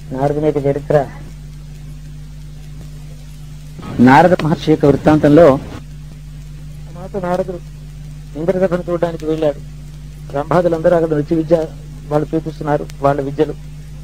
నారదుని యొక్క చరిత్ర నారద మహర్షి యొక్క వృత్తాంతంలో మాతో నారదుడు ఇంద్రసభను చూడడానికి వెళ్ళాడు రంభాదులందరూ అక్కడ నృత్య విద్య వాళ్ళు చూపిస్తున్నారు వాళ్ళ విద్యలు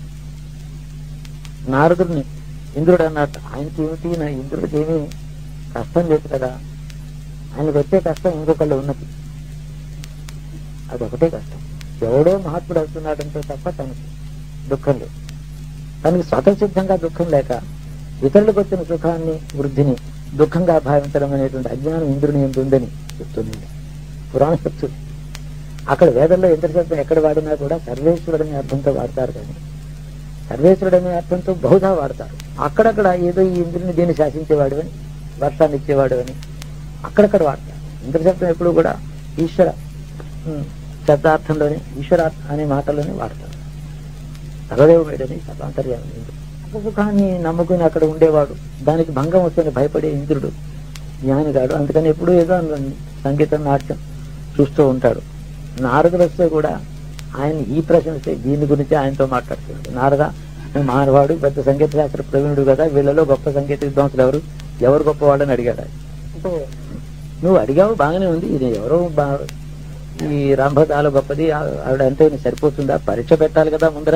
నారదుడిని ఇంద్రుడు అన్నట్టు ఆయనకి ఏమిటి నా ఇంద్రుడికి ఏమీ కష్టం లేదు కదా ఆయనకు వచ్చే కష్టం ఇంకొకళ్ళు ఉన్నది అదొకటే కష్టం ఎవడో మహాత్ముడు అవుతున్నాడంటే తప్ప తనకి దుఃఖం లేదు తనకి స్వతసిద్ధంగా దుఃఖం లేక ఇతరులకు వచ్చిన సుఖాన్ని వృద్ధిని దుఃఖంగా భావించడం అనేటువంటి అజ్ఞానం ఇంద్రుని ఎందు ఉందని చెప్తుంది పురాణ చెప్తుంది అక్కడ వేదంలో ఇంద్రశబ్దం ఎక్కడ వాడినా కూడా సర్వేశ్వరుడు అనే అర్థంతో వాడతారు కానీ సర్వేశ్వరుడు అనే అర్థంతో బహుధా వాడతారు అక్కడక్కడ ఏదో ఈ ఇంద్రుని దీన్ని శాసించేవాడు అని వర్షాన్ని ఇచ్చేవాడు అని అక్కడక్కడ వాడతారు ఇంద్రశబ్దం ఎప్పుడు కూడా ఈశ్వర ఉమ్, శబ్దార్థంలోనే ఈశ్వర అనే మాటలోనే వాడతారు సర్వదేవుడని సర్వాంతర్యామి ఇంద్రుడు సుఖ సుఖాన్ని నమ్ముకుని అక్కడ ఉండేవాడు దానికి భంగం వస్తుందని భయపడే ఇంద్రుడు జ్ఞానిగాడు అందుకని ఎప్పుడు ఏదో అందులోని సంగీతం నాట్యం చూస్తూ ఉంటాడు నారదుడు వస్తే కూడా ఆయన ఈ ప్రశ్నిస్తే దీని గురించి ఆయనతో మాట్లాడుతున్నాడు నారద నువ్వు మానవాడు పెద్ద సంగీత శాస్త్ర ప్రవీణుడు కదా వీళ్ళలో గొప్ప సంగీత విద్వాంసులు ఎవరు ఎవరు గొప్పవాడని అడిగాడు ఆయన. అంటే నువ్వు అడిగావు బాగానే ఉంది ఇది ఎవరో బా- ఈ రంభ చాలా గొప్పది ఆ- ఆవిడ అంటే నీకు సరిపోతుందా పరీక్ష పెట్టాలి కదా ముందర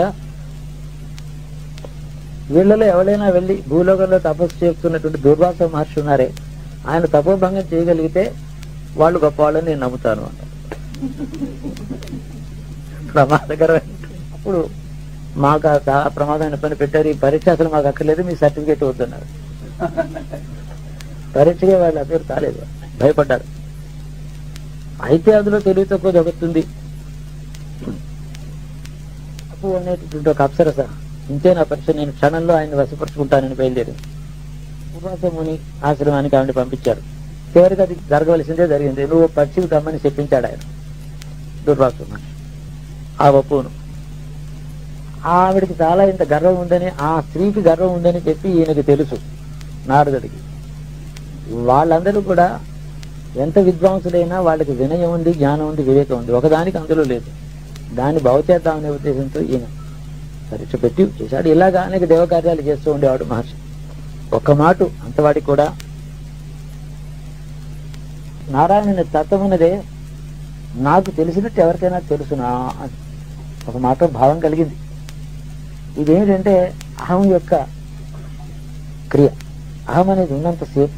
వీళ్ళలో ఎవరైనా వెళ్ళి భూలోకంలో తపస్సు చేస్తున్నటువంటి దుర్వాస మహర్షి ఉన్నారే ఆయన తపోభంగం చేయగలిగితే వాళ్ళు గొప్పవాళ్ళని నేను నమ్ముతాను అన్నాడు ప్రమాదకరమైన అప్పుడు మాకు ఆ చాలా ప్రమాదమైన పని పెట్టారు ఈ పరీక్ష అసలు మాకు అక్కర్లేదు మీ సర్టిఫికేట్ వద్దన్నారు పరీక్షగా వాళ్ళు అసలు కాలేదు భయపడ్డారు అయితే అందులో తెలివి తక్కువ జరుగుతుంది అప్పు అనేటటువంటి ఒక అప్సరస ఇంతే నా పరీక్ష నేను క్షణంలో ఆయన వశపరుచుకుంటానని బయలుదేరి ఉపవాస ముని ఆశ్రమానికి ఆవిడ పంపించారు చివరికి అది జరగవలసిందే జరిగింది నువ్వు పక్షికి రమ్మని చెప్పించాడు ఆయన దుర్వాసు మహర్షి ఆ వప్పును ఆవిడికి చాలా ఇంత గర్వం ఉందని ఆ స్త్రీకి గర్వం ఉందని చెప్పి ఈయనకి తెలుసు నారదుడికి వాళ్ళందరూ కూడా ఎంత విద్వాంసులైనా వాళ్ళకి వినయం ఉంది జ్ఞానం ఉంది వివేకం ఉంది ఒకదానికి అందులో లేదు దాన్ని బాగు చేద్దామనే ఉద్దేశంతో ఈయన పరీక్ష పెట్టి చేశాడు ఇలాగా అనేక దేవకార్యాలు చేస్తూ ఉండేవాడు మహర్షి ఒక్క మాట అంతవాడికి కూడా నారాయణుని తత్వమున్నదే నాకు తెలిసినట్టు ఎవరికైనా తెలుసునా అని ఒక మాట భావం కలిగింది ఇదేంటంటే అహం యొక్క క్రియ అహం అనేది ఉన్నంతసేపు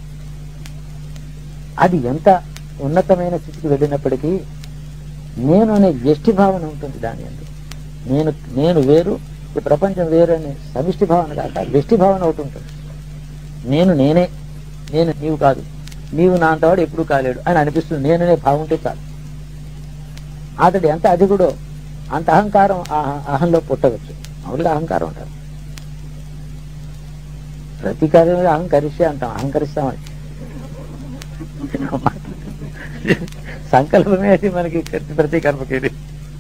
అది ఎంత ఉన్నతమైన స్థితికి వెళ్ళినప్పటికీ నేను అనే వ్యష్టి భావన ఉంటుంది దాని అందు నేను నేను వేరు ఈ ప్రపంచం వేరు అనే సమిష్టి భావన కాక వ్యష్టి భావన ఒకటి ఉంటుంది నేను నేనే నేను నీవు కాదు నీవు నా అంతవాడు ఎప్పుడు కాలేడు అని అనిపిస్తుంది నేననే భావం ఉంటే చాలు అతడు ఎంత అధికుడో అంత అహంకారం ఆ అహంలో పుట్టవచ్చు మామూలుగా అహంకారం ఉంటారు ప్రతి కార్యం అహంకరిస్తే అంటాం అహంకరిస్తామని సంకల్పమే అది మనకి ప్రతి కర్మకి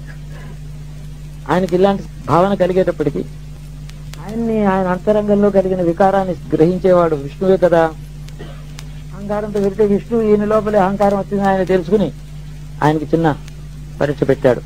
ఆయనకి ఇలాంటి భావన కలిగేటప్పటికీ ఆయన్ని ఆయన అంతరంగంలో కలిగిన వికారాన్ని గ్రహించేవాడు విష్ణువే కదా అహంకారంతో వెళ్తే విష్ణు ఈయన లోపలే అహంకారం వచ్చింది ఆయన తెలుసుకుని ఆయనకి చిన్న పరీక్ష పెట్టాడు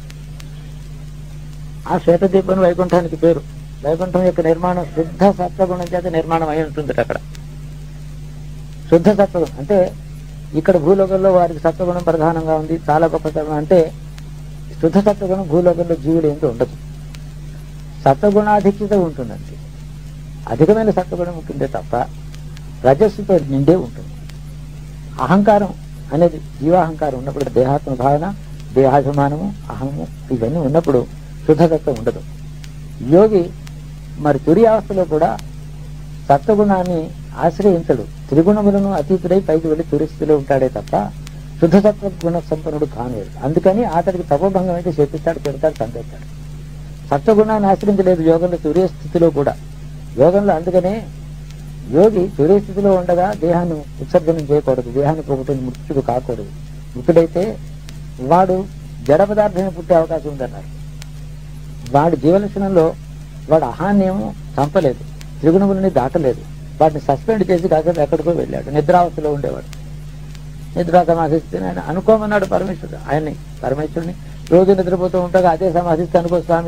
ఆ శ్వేతదీపం వైకుంఠానికి పేరు వైకుంఠం యొక్క నిర్మాణం శుద్ధ సత్వగుణం చేత నిర్మాణం అయి ఉంటుంది అక్కడ శుద్ధ సత్వగుణం అంటే ఇక్కడ భూలోకంలో వారికి సత్వగుణం ప్రధానంగా ఉంది చాలా గొప్ప సత్వం అంటే శుద్ధ సత్వగుణం భూలోకంలో జీవుడు ఏంటో ఉండదు సత్వగుణాధిక్యత ఉంటుందండి అధికమైన సత్వగుణం ఉంటుందే తప్ప రజస్సుతో నిండే ఉంటుంది అహంకారం అనేది జీవాహంకారం ఉన్నప్పుడు దేహాత్మ భావన దేహాభిమానము అహము ఇవన్నీ ఉన్నప్పుడు శుద్ధతత్వం ఉండదు యోగి మరి తురియావస్థలో కూడా సత్వగుణాన్ని ఆశ్రయించడు త్రిగుణములను అతీతుడై పైకి వెళ్లి తురిస్థితిలో ఉంటాడే తప్ప శుద్ధ సత్వ గుణ సంపన్నుడు కానేడు అందుకని అతడికి తపోభంగం అయితే చేపిస్తాడు పెడతాడు చంపేస్తాడు సత్వగుణాన్ని ఆశ్రయించలేదు యోగంలో తురియ స్థితిలో కూడా యోగంలో అందుకనే యోగి తురియ స్థితిలో ఉండగా దేహాన్ని ఉత్సర్జనం చేయకూడదు దేహాన్ని పోగొట్టిన మృత్యుడు కాకూడదు మృతుడైతే వాడు జడ పదార్థమే పుట్టే అవకాశం ఉందన్నారు వాడి జీవలక్షణంలో వాడు అహాన్నేమో చంపలేదు త్రిగుణములని దాటలేదు వాటిని సస్పెండ్ చేసి కాసేపు ఎక్కడికో వెళ్ళాడు నిద్రావస్థలో ఉండేవాడు నిద్రా సమాధిస్తే ఆయన అనుకోమన్నాడు పరమేశ్వరుడు ఆయన్ని పరమేశ్వరుని రోజు నిద్రపోతూ ఉంటాగా అదే సమాధిస్తే అనుకో స్వామి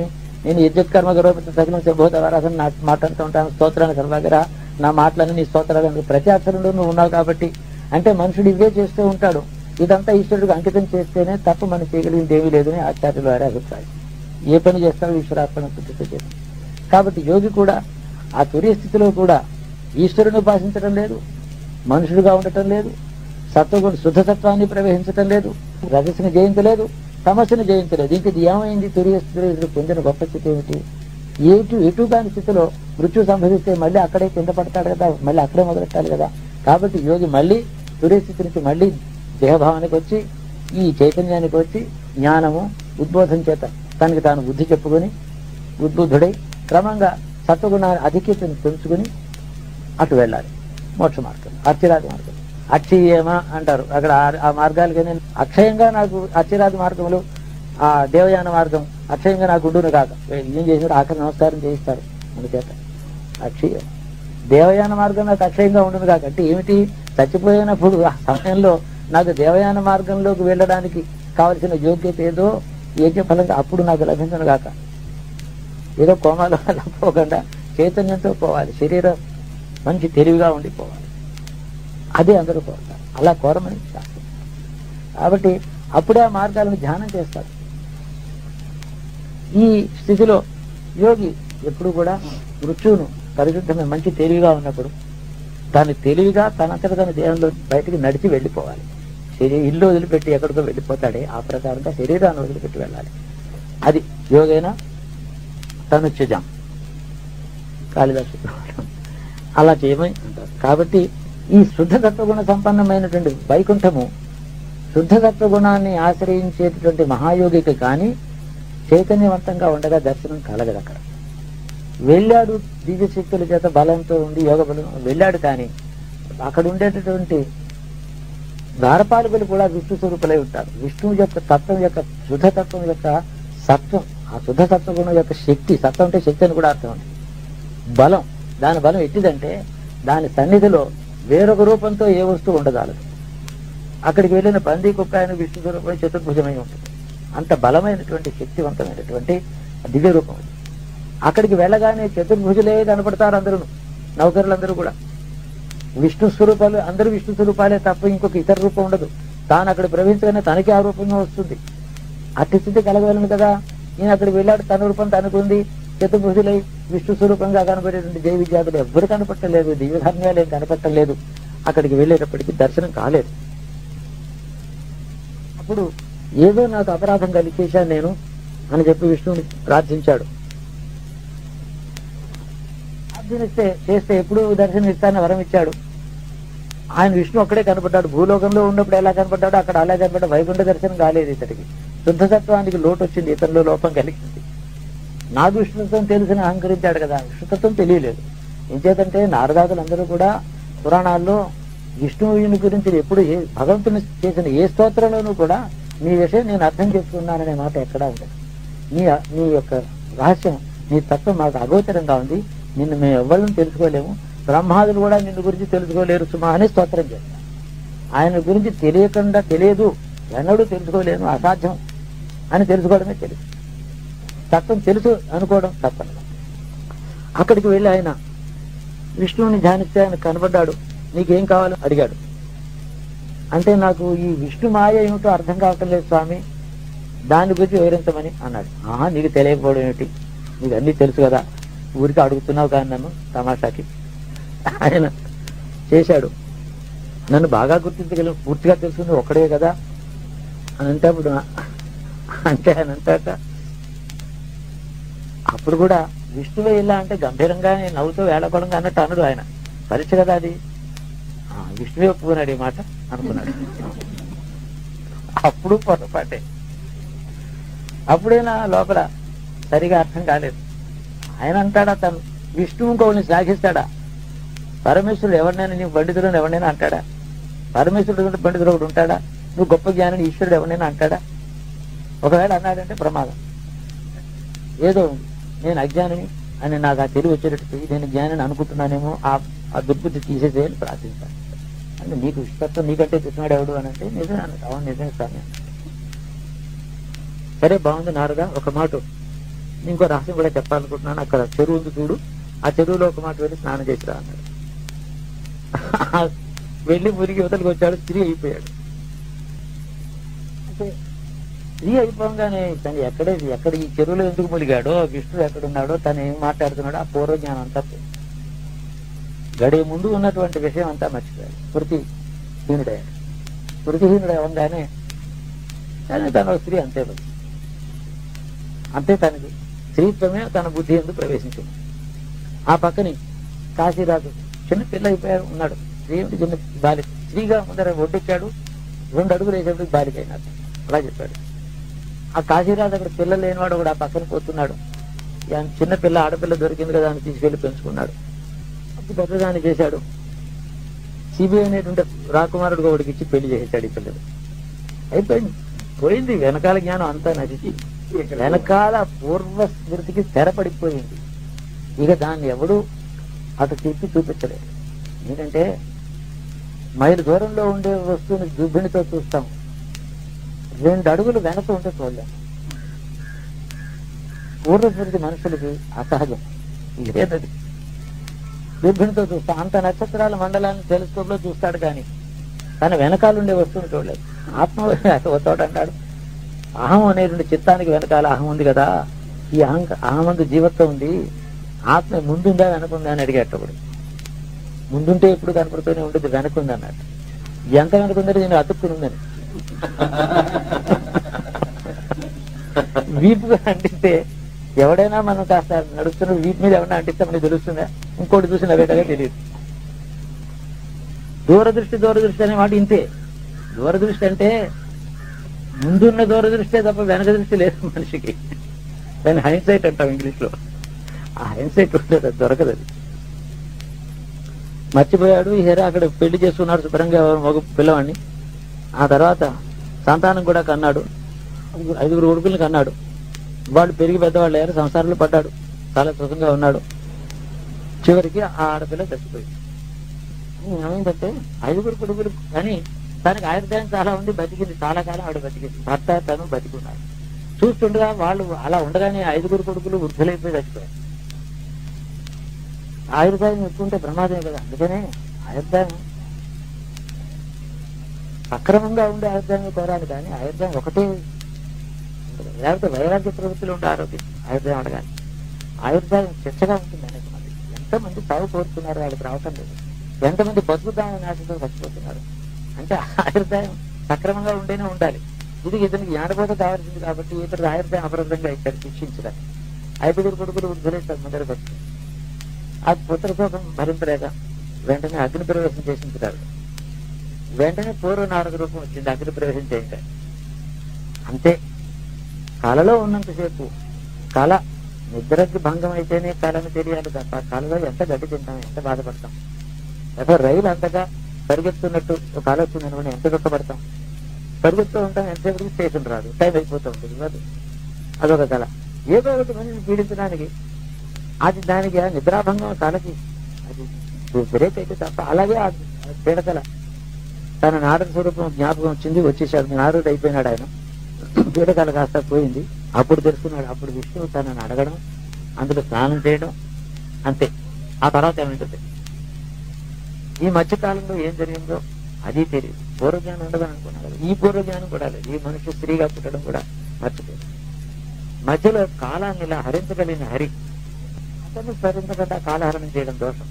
నేను యజ్ఞ కర్మ గౌరవ సకలం శుభోదవారాసన నా మాట్లాడుతూ ఉంటాను స్తోత్రాన్ని సర్వాగర నా మాటలని నీ స్తోత్రాలను ప్రతి అక్షరంలో నువ్వు ఉన్నావు కాబట్టి అంటే మనుషుడు ఇవే చేస్తూ ఉంటాడు ఇదంతా ఈశ్వరుడికి అంకితం చేస్తేనే తప్ప మనం చేయగలిగింది ఏమీ లేదని ఆచార్యుల వారి అభిప్రాయం ఏ పని చేస్తారో ఈశ్వరార్పణ బుద్ధితో చేస్తాం కాబట్టి యోగి కూడా ఆ తురియ స్థితిలో కూడా ఈశ్వరుని ఉపాసించడం లేదు మనుషుడుగా ఉండటం లేదు సత్వగుణ శుద్ధతత్వాన్ని ప్రవహించటం లేదు రజస్సుని జయించలేదు తమస్సును జయించలేదు ఇంక ఇది ఏమైంది తురియ స్థితిలో ఇది పొందిన గొప్ప స్థితి ఏమిటి ఎటు ఎటు కాని స్థితిలో మృత్యు సంభవిస్తే మళ్ళీ అక్కడే కింద పడతాడు కదా మళ్ళీ అక్కడే మొదలెట్టాలి కదా కాబట్టి యోగి మళ్ళీ తురియ స్థితి నుంచి మళ్ళీ దేహభావానికి వచ్చి ఈ చైతన్యానికి వచ్చి జ్ఞానము ఉద్బోధం చేత తనకి తాను బుద్ధి చెప్పుకొని ఉద్బుద్ధుడై క్రమంగా సత్వగుణ అధిక్యతను పెంచుకుని అటు వెళ్ళాలి మోక్ష మార్గం అచ్చిరాది మార్గం అక్షీయమ అంటారు అక్కడ ఆ- ఆ మార్గాలకి నేను అక్షయంగా నాకు అచ్చిరాది మార్గములు ఆ దేవయాన మార్గం అక్షయంగా నాకు ఉండును కాక ఏం చేసినాడు ఆఖరి నమస్కారం చేయిస్తారు మన చేత అక్షయం దేవయాన మార్గం నాకు అక్షయంగా ఉండును కాక అంటే ఏమిటి చచ్చిపోయినప్పుడు ఆ సమయంలో నాకు దేవయాన మార్గంలోకి వెళ్ళడానికి కావలసిన యోగ్యత ఏదో యజ్ఞ ఫలంగా అప్పుడు నాకు లభించను కాక ఏదో కోమాలో అలా పోకుండా చైతన్యంతో పోవాలి శరీరం మంచి తెలివిగా ఉండిపోవాలి అదే అందరూ కోరుతారు అలా కోరమని శాస్త్రం కాబట్టి అప్పుడే ఆ మార్గాలను ధ్యానం చేస్తారు ఈ స్థితిలో యోగి ఎప్పుడు కూడా మృత్యువును పరిశుద్ధమైన మంచి తెలివిగా ఉన్నప్పుడు దాన్ని తెలివిగా తనంతట తన దేహంలో బయటికి నడిచి వెళ్ళిపోవాలి శరీ ఇల్లు వదిలిపెట్టి ఎక్కడికో వెళ్ళిపోతాడే ఆ ప్రకారంగా శరీరాన్ని వదిలిపెట్టి వెళ్ళాలి అది యోగైనా తనుత్యజం కాళిదాసు అలా చేయమని అంటారు కాబట్టి ఈ శుద్ధ తత్వగుణ సంపన్నమైనటువంటి వైకుంఠము శుద్ధ తత్వగుణాన్ని ఆశ్రయించేటటువంటి మహాయోగికి కానీ చైతన్యవంతంగా ఉండగా దర్శనం కలగదు అక్కడ వెళ్ళాడు దివ్య శక్తుల చేత బలంతో ఉండి యోగ బలం వెళ్ళాడు కానీ అక్కడ ఉండేటటువంటి ద్వారపాలకులు కూడా విష్ణు స్వరూపులై ఉంటారు విష్ణువు యొక్క తత్వం యొక్క శుద్ధ తత్వం యొక్క సత్వం ఆ శుద్ధ తత్వగుణం యొక్క శక్తి సత్వం అంటే శక్తి అని కూడా అర్థం ఉంది బలం దాని బలం ఎట్టిదంటే దాని సన్నిధిలో వేరొక రూపంతో ఏ వస్తువు ఉండదాలదు అక్కడికి వెళ్ళిన పంది కుక్క ఆయన విష్ణు స్వరూపం చతుర్భుజమై ఉంటుంది అంత బలమైనటువంటి శక్తివంతమైనటువంటి దివ్య రూపం అది అక్కడికి వెళ్ళగానే చతుర్భుజులే కనపడతారు అందరూ నౌకరులందరూ కూడా విష్ణు స్వరూపాలు అందరూ విష్ణు స్వరూపాలే తప్ప ఇంకొక ఇతర రూపం ఉండదు తాను అక్కడ ప్రవేశించగానే తనకి ఆ రూపంగా వస్తుంది అట్టి స్థితి కలగలను కదా నేను అక్కడికి వెళ్ళాడు తన రూపం తనకుంది చతుర్భుజులై విష్ణు స్వరూపంగా కనబడేటువంటి దేవి విద్యార్థులు ఎవ్వరు కనపట్టలేదు దివ్యధర్మ్యాలు ఏం కనపట్టలేదు అక్కడికి వెళ్ళేటప్పటికి దర్శనం కాలేదు అప్పుడు ఏదో నాకు అపరాధం కలిగి చేశాను నేను అని చెప్పి విష్ణువుని ప్రార్థించాడు ప్రార్థనిస్తే చేస్తే ఎప్పుడు దర్శనం ఇస్తానని వరం ఇచ్చాడు ఆయన విష్ణు ఒక్కడే కనపడ్డాడు భూలోకంలో ఉన్నప్పుడు ఎలా కనపడ్డాడో అక్కడ అలా కనపడ్డా వైకుంఠ దర్శనం కాలేదు ఇతడికి శుద్ధతత్వానికి లోటు వచ్చింది ఇతనిలో లోపం కలిగింది నాకు విష్ణుత్వం తెలిసిన అహంకరించాడు కదా విష్ణుతత్వం తెలియలేదు ఎంచేతంటే నారదాదులందరూ కూడా పురాణాల్లో విష్ణువుని గురించి ఎప్పుడు ఏ భగవంతుని చేసిన ఏ స్తోత్రంలోనూ కూడా నీ విషయం నేను అర్థం చేసుకున్నాననే మాట ఎక్కడా ఉండదు నీ నీ యొక్క రహస్యం నీ తత్వం మాకు అగోచరంగా ఉంది నిన్ను మేము ఎవ్వరం తెలుసుకోలేము బ్రహ్మాదులు కూడా నిన్ను గురించి తెలుసుకోలేరు సుమా అని స్తోత్రం చేస్తాం ఆయన గురించి తెలియకుండా తెలియదు ఎన్నడూ తెలుసుకోలేను అసాధ్యం అని తెలుసుకోవడమే తెలుసు తత్వం తెలుసు అనుకోవడం తప్పదు అక్కడికి వెళ్ళి ఆయన విష్ణువుని ధ్యానిస్తే ఆయన కనబడ్డాడు నీకేం కావాలో అడిగాడు అంటే నాకు ఈ విష్ణు మాయ ఏమిటో అర్థం కావటం లేదు స్వామి దాని గురించి వివరించమని అన్నాడు ఆహా నీకు తెలియకపోవడం ఏమిటి నీకు అన్నీ తెలుసు కదా ఊరికి అడుగుతున్నావు కానీ నన్ను తమాషాకి ఆయన చేశాడు నన్ను బాగా గుర్తించగలను పూర్తిగా తెలుసుకుంది ఒక్కడే కదా అని అంటే అప్పుడు అంటే ఆయన అంటాక అప్పుడు కూడా విష్ణువే ఇలా అంటే గంభీరంగా నవ్వుతూ వేళపడంగా అన్నట్టు అనడు ఆయన పరీక్ష కదా అది ఆ, విష్ణువే ఒప్పుకున్నాడు ఈ మాట అనుకున్నాడు అప్పుడు పొరపాటే అప్పుడైనా లోపల సరిగా అర్థం కాలేదు ఆయన అంటాడా తను విష్ణువు ఇంకోని శ్లాఘిస్తాడా పరమేశ్వరుడు ఎవరినైనా నీవు పండితుడు ఎవరినైనా అంటాడా పరమేశ్వరుడు కంటే పండితుడు ఒకడు ఉంటాడా నువ్వు గొప్ప జ్ఞాని ఈశ్వరుడు ఎవరినైనా అంటాడా ఒకవేళ అన్నాడంటే ప్రమాదం ఏదో ఉంది. నేను అజ్ఞానిని అని నాకు ఆ తెలివి వచ్చేటట్టు చెయ్యి. నేను జ్ఞానిని అనుకుంటున్నానేమో ఆ ఆ దుర్బుద్ధి తీసేసేయాలి ప్రార్థించాను అంటే నీకు విశ్వత్వం నీకంటే చెప్పినాడు ఎవడు అని అంటే నిజమే అన్నట్టు అవును నిజమే స్వామి సరే బాగుంది నారదా ఒక మాట ఇంకో రహస్యం కూడా చెప్పాలనుకుంటున్నాను అక్కడ చెరువు ఉంది చూడు ఆ చెరువులో ఒక మాట వెళ్ళి స్నానం చేసిరా అన్నాడు వెళ్ళి మురిగి యువతలకు వచ్చాడు స్త్రీ అయిపోయాడు అంటే స్త్రీ అయిపోగానే తను ఎక్కడే ఎక్కడ ఈ చెరువులో ఎందుకు ములిగాడో విష్ణుడు ఎక్కడున్నాడో తను ఏం మాట్లాడుతున్నాడో ఆ పూర్వజ్ఞానం అంతా పోయింది. గడియ ముందు ఉన్నటువంటి విషయం అంతా మర్చిపోయాడు స్మృతి హీనుడయ్యాడు స్మృతిహీనుడు అవ్వగానే కానీ తన ఒక స్త్రీ అంతే బతి. అంతే తనకి స్త్రీత్వమే తన బుద్ధి ఎందుకు ప్రవేశించింది ఆ పక్కని కాశీరాజు చిన్న పిల్ల అయిపోయాడు ఉన్నాడు స్త్రీ ఏమిటి చిన్న బాలిక స్త్రీగా ముందర ఒడ్డెక్కాడు రెండు అడుగులు వేసేప్పుడు బాలిక అయినాడు అలా చెప్పాడు ఆ కాశీరాజు అక్కడ పిల్లలు లేనివాడు కూడా ఆ పక్కన పోతున్నాడు ఈ ఆయన చిన్న పిల్ల ఆడపిల్ల దొరికింది కదా అని తీసుకెళ్లి పెంచుకున్నాడు అప్పుడు పెద్దదాన్ని చేశాడు సిబిఐ అనేటువంటి రాకుమారుడు ఒకటికి ఇచ్చి పెళ్లి చేసేశాడు ఈ పిల్లలు అయిపోయింది పోయింది వెనకాల జ్ఞానం అంతా నడిచి వెనకాల పూర్వ స్మృతికి తెరపడిపోయింది ఇక దాన్ని ఎవడు అటు తిప్పి చూపించలేదు ఎందుకంటే మైలు దూరంలో ఉండే వస్తువుని దుర్భిణితో చూస్తాం రెండు అడుగులు వెనక ఉంటే చూడలేం పూర్వ స్మృతి మనుషులకి అసహజం లేదది దుర్భిణితో చూస్తాం అంత నక్షత్రాల మండలాన్ని టెలిస్కోప్ లో చూస్తాడు కానీ తన వెనకాల ఉండే వస్తువుని చూడలేదు ఆత్మ ఒక చోట అంటాడు అహం అనేటువంటి చిత్తానికి వెనకాల అహం ఉంది కదా ఈ అహం అహమందు జీవత్వం ఉంది ఆత్మ ముందుందా వెనకుందా అని అడిగేట ఒకడు ముందుంటే ఎప్పుడు కనపడుతూనే ఉండేది వెనకుంది అన్నట్టు ఎంత వెనకుందంటే నేను అతుక్కుని ఉందని వీపుగా అంటిస్తే ఎవడైనా మనం కాస్త నడుస్తున్న వీపు మీద ఎవరైనా అంటిస్తే మనకి తెలుస్తుందా ఇంకోటి చూసి నవ్వేటగా తెలియదు దూరదృష్టి దూరదృష్టి అనే మాట ఇంతే దూరదృష్టి అంటే ముందున్న దూరదృష్టే తప్ప వెనక దృష్టి లేదు మనిషికి దాన్ని హైన్సైట్ అంటాం ఇంగ్లీష్ లో ఆ హైన్సైట్ ఉండదు అది దొరకదు అది మర్చిపోయాడు ఈ హెర అక్కడ పెళ్లి చేసుకున్నాడు శుభ్రంగా మగ పిల్లవాడిని ఆ తర్వాత సంతానం కూడా కన్నాడు ఐదుగురు- ఐదుగురు కొడుకుల్ని కన్నాడు వాళ్ళు పెరిగి పెద్దవాళ్ళు అయ్యారు సంసారంలో పడ్డాడు చాలా సుఖంగా ఉన్నాడు చివరికి ఆ ఆడపిల్ల చచ్చిపోయింది ఏమైందంటే ఐదుగురు కొడుకులు కానీ తనకి ఆయుర్దాయం చాలా ఉంది బతికింది చాలా కాలం ఆవిడ బతికింది భర్త తను బతికున్నారు చూస్తుండగా వాళ్ళు అలా ఉండగానే ఐదుగురు కొడుకులు వృద్ధులైపోయి చచ్చిపోయారు ఆయుర్దాయం ఎక్కువ ఉంటే ప్రమాదమే కదా అందుకనే ఆయుర్దాయం సక్రమంగా ఉండే ఆయుర్దాయం కోరాలి కానీ ఆయుర్దాయం ఒకటే ఉండదు. లేకపోతే వైరాగ్య ప్రవృత్తిలో ఉండే ఆరోగ్యం ఆయుర్దాయం అడగాలి ఆయుర్దాయం శిక్షగా ఉంటుంది అనేక మంది ఎంతమంది సాగు కోరుతున్నారు వాళ్ళకి రావటం లేదు ఎంతమంది బతుకుదామని ఆశతో చచ్చిపోతున్నారు అంటే ఆయుర్దాయం సక్రమంగా ఉండేనే ఉండాలి ఇది ఇతనికి జ్ఞానబోధ కావాల్సింది కాబట్టి ఇతడు ఆయుర్దాయం అపరాధంగా ఇచ్చాడు శిక్షించడానికి ఐదుగురు కొడుకులు వృద్ధులైతారు ముందర బతుకు ఆ పుత్ర శోకం భరించలేక వెంటనే అగ్ని ప్రవేశం చేసించారు వెంటనే పూర్వ నారద రూపం వచ్చింది అగ్ని ప్రవేశం చేయించారు అంతే కళలో ఉన్నంతసేపు కళ నిద్రకి భంగం అయితేనే కళను తెలియాలి తప్ప కళలో ఎంత గడ్డి తింటాం ఎంత బాధపడతాం లేదా రైలు అంతగా పరిగెత్తున్నట్టు ఒక కళ వచ్చిందనుకుని ఎంత దుఃఖపడతాం పరిగెత్తూ ఉంటాం ఎంతసేపటికి స్టేషన్ రాదు టైం అయిపోతూ ఉంటుంది కాదు అదొక కళ ఏదో ఒకటి మనిషిని పీడించడానికి అది దానికి ఆ నిద్రాభంగం కళకి అది బ్రేక్ అయితే తప్ప అలాగే ఆ పీడకల తన నారద స్వరూపం జ్ఞాపకం వచ్చింది వచ్చేసాడు నారదుడు అయిపోయినాడు ఆయన పీడకల కాస్త పోయింది అప్పుడు తెలుసుకున్నాడు అప్పుడు విష్ణువు తనని అడగడం అందులో స్నానం చేయడం అంతే ఆ తర్వాత ఏమైంటుంది ఈ మధ్య కాలంలో ఏం జరిగిందో అది తెలియదు పూర్వజ్ఞానం ఉండదని అనుకున్నాను కదా ఈ పూర్వజ్ఞానం కూడా లేదు ఈ మనిషి స్త్రీగా పుట్టడం కూడా మర్చిపోయింది మధ్యలో కాలాన్ని ఇలా హరించగలిగిన హరి అతను హరించకుండా కాలహరణం చేయడం దోషం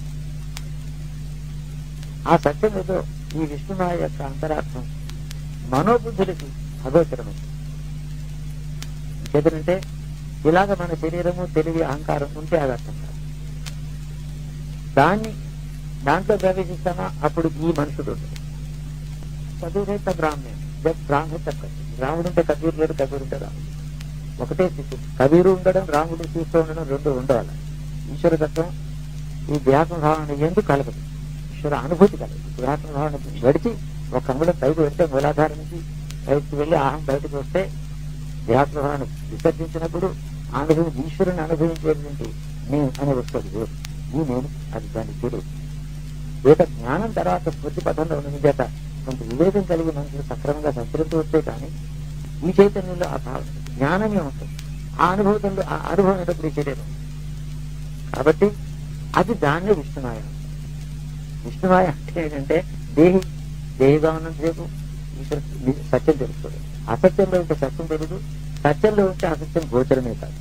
ఆ సత్యం ఏదో ఈ విష్ణుమాయ యొక్క అంతరార్థం మనోబుద్ధులకి అగోచరమైంది ఎందుకంటే ఇలాగ మన శరీరము తెలివి అహంకారం ఉంటే అది అర్థం కాదు దాన్ని దాంట్లో ప్రవేశిస్తామా అప్పుడు ఈ మనుషుడు ఉండదు చదువురైతే బ్రాహ్మణ్ బ్రాహ్మణ తక్కువ రాముడు ఉంటే కబీరు లేడు కబీరు ఉంటే రాముడు ఒకటే స్థితి కబీరు ఉండడం రాముడు చూస్తూ ఉండడం రెండు ఉండవాలి ఈశ్వర తత్వం ఈ దేహాత్మ భావన ఎందుకు కలగదు ఈశ్వర అనుభూతి కలగదు దేహాత్మ భావన గడిచి ఒక అంగుళం పైకి వెళ్తే మూలాధారం నుంచి బయటకు వెళ్ళి ఆహం బయటకు వస్తే దేహాత్మ భావన విసర్జించినప్పుడు అనుభవం ఈశ్వరుని అనుభవించేటువంటి నేను అని వస్తుంది వేరు. ఈ నేను అది దాన్ని తెలియదు ఏక జ్ఞానం తర్వాత స్మృతి పథంలో ఉన్న చేత కొంత వివేకం కలిగి మనుషులు సక్రమంగా సంచరించవచ్చే కానీ ఈ చైతన్యంలో ఆ భావం జ్ఞానమే ఉంటుంది ఆ అనుభూతంలో ఆ అనుభవం ఎప్పుడు ఈ శరీరం కాబట్టి అది దాన్నే విష్ణుమాయ విష్ణుమాయ అంటే ఏంటంటే దేహి దేహిగా ఉన్నంతసేపు ఈశ్వరు ని- సత్యం తెలుస్తుంది అసత్యంలో ఉంటే సత్యం తెలుగు సత్యంలో ఉంటే అసత్యం గోచరమే కాదు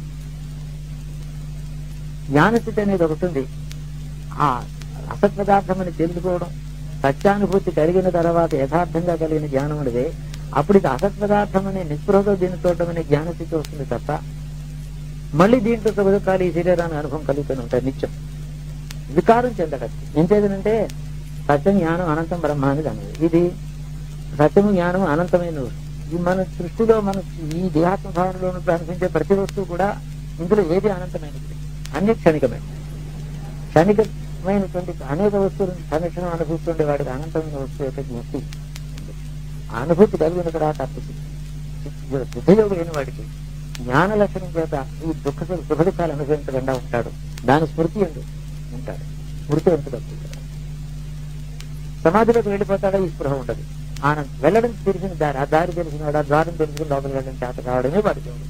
జ్ఞానస్థితి అనేది ఒకటి ఉంది ఆ అసత్ పదార్థమని తెలుసుకోవడం సత్యానుభూతి కలిగిన తర్వాత యథార్థంగా కలిగిన జ్ఞానం అనేది అప్పుడు ఇది అసత్ పదార్థం అనే నిస్పృహతో దీన్ని చూడటం అనే జ్ఞానస్థితి వస్తుంది తప్ప మళ్ళీ దీంట్లో సుఖదుఖాలు ఈ శరీరాన్ని అనుభవం కలుగుతూనే ఉంటాయి నిత్యం వికారం చెందటం ఎంచేదనంటే సత్యం జ్ఞానం అనంతం బ్రహ్మ అనేది అన్నది ఇది సత్యము జ్ఞానము అనంతమైన ఈ మన సృష్టిలో మన ఈ దేహాత్మ భావనలో అనిపించే ప్రతి వస్తువు కూడా ఇందులో ఏది అనంతమైనది అన్ని క్షణికమే క్షణికమైనటువంటి అనేక వస్తువులను క్షణక్షణం అనుభవిస్తుండే వాడికి అనంతమైన వస్తువు యొక్క జ్ఞప్తి ఆ అనుభూతి కలిగిన తర్వాత అప్పుడు బుద్ధియోగి అయిన వాడికి జ్ఞాన లక్షణం చేత ఈ దుఃఖ సుఖ దుఃఖాలు అనుభవించకుండా ఉంటాడు దాని స్మృతి ఎందు ఉంటాడు స్మృతి ఎంత తప్పుతుంది సమాధిలోకి వెళ్ళిపోతాడా ఈ స్పృహ ఉండదు ఆనందం వెళ్ళడం తెలిసిన దారి ఆ దారి తెలిసినాడు ఆ ద్వారం తెలుసుకుని లోపలికి వెళ్ళడం చేత కావడమే వాడికి ఉంది.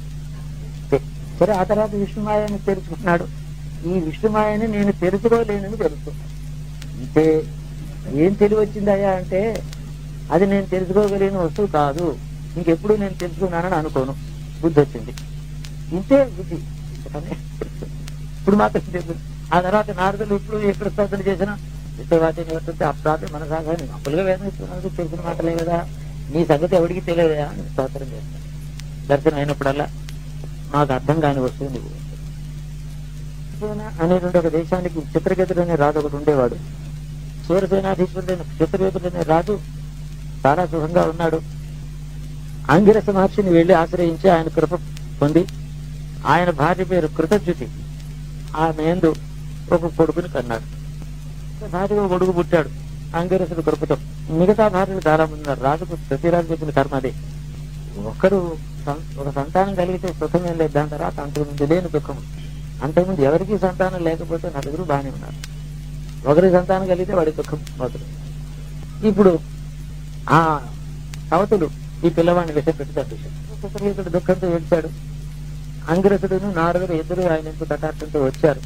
సరే ఆ తర్వాత విష్ణుమాయని తెలుసుకున్నాడు ఈ విష్ణుమాయని నేను తెలుసుకోలేనని తెలుసుకున్నాను అంటే ఏం తెలివి వచ్చిందయ్యా అంటే అది నేను తెలుసుకోగలిగిన వస్తువు కాదు ఇంకెప్పుడు నేను తెలుసుకున్నానని అనుకోను బుద్ధి వచ్చింది ఇంతే బుద్ధి ఇంతకనే ఇప్పుడు మాత్రం తెలుసు ఆ తర్వాత నారదులు ఇప్పుడు ఎక్కడ స్తోత్రం చేసినా విశ్వవాటి నివర్తిస్తే అప్రాపి మన సాగాన్ని అప్పులుగా వేదన ఇస్తున్నందుకు తెలిసిన మాటలే కదా నీ సంగతి ఎవరికి తెలియదా అని స్తోత్రం చేస్తాను దర్శనం అయినప్పుడల్లా మాకు అర్థం కాని వస్తువు నువ్వు సూర్యసేన అనేటువంటి ఒక దేశానికి చిత్రకేతుడు అనే రాజు ఒకటి ఉండేవాడు సూర్యసేనాధీశ్వరుడైన చిత్రకేతుడు అనే రాజు చాలా సుఖంగా ఉన్నాడు ఆంగిరస మహర్షిని వెళ్లి ఆశ్రయించి ఆయన కృప పొంది ఆయన భార్య పేరు కృతజ్యుతి ఆమె ఎందు ఒక కొడుకుని కన్నాడు భార్య ఒక కొడుకు పుట్టాడు ఆంగిరసుడు కృపతో మిగతా భార్యలు చాలా మంది ఉన్నారు రాజుకు ప్రతిరాజు చెప్పిన కర్మ అదే ఒకరు సం- ఒక సంతానం కలిగితే సుఖమేం లేదు దాని తర్వాత అంతకుముందు లేని దుఃఖం అంతకుముందు ఎవరికి సంతానం లేకపోతే నలుగురు బాగానే ఉన్నారు ఒకరి సంతానం కలిగితే వాడి దుఃఖం మొదలు ఇప్పుడు ఆ కవతులు ఈ పిల్లవాడిని విషయం పెట్టి తప్పించాడు చిత్రకేతుడు దుఃఖంతో ఏడ్చాడు అంగిరసుడును నారదుడు ఇద్దరు ఆయన ఎంతో కటాక్షంతో వచ్చారు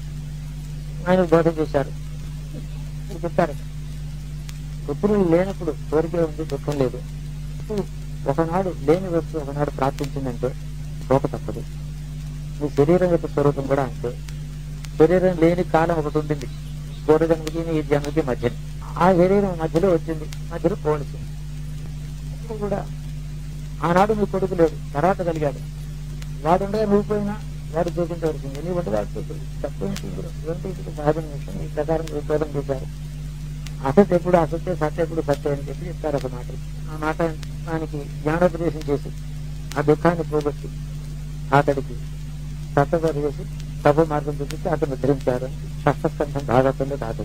ఆయన బోధ చేశారు ఇది చెప్పారు పుత్రులు లేనప్పుడు కోరిక ఉంది దుఃఖం లేదు ఒకనాడు లేని వస్తువు ఒకనాడు ప్రార్థించిందంటే శోక తప్పదు మీ శరీరం యొక్క స్వరూపం కూడా అంతే శరీరం లేని కాలం ఒకటి ఉంటుంది పూర్వ జన్మకి ఈ జన్మకి మధ్య ఆ శరీరం మధ్యలో వచ్చింది మధ్యలో పోలిసింది ఇప్పుడు కూడా ఆనాడు మీ కొడుకు లేడు తర్వాత కలిగాడు వాడు ఉండగా నువ్వు పోయినా వాడు చూపించవలసింది నీ ఉండగా తప్పేంటి ఇందులో? ఏంటి ఇది సహజం విషయం ఈ ప్రకారం విప్లవం చేశారు అసత్ ఎప్పుడు అసత్య సత్య ఎప్పుడు సత్యం అని చెప్పి చెప్తారు ఒక మాట ఆ మాట దానికి జ్ఞానోపదేశం చేసి ఆ దుఃఖాన్ని పోగొట్టి అతడికి సత్తగా చేసి తప్పు మార్గం చూపించి అతను ధరించారు షష్ఠస్కంధం భాగవతంలో కాదు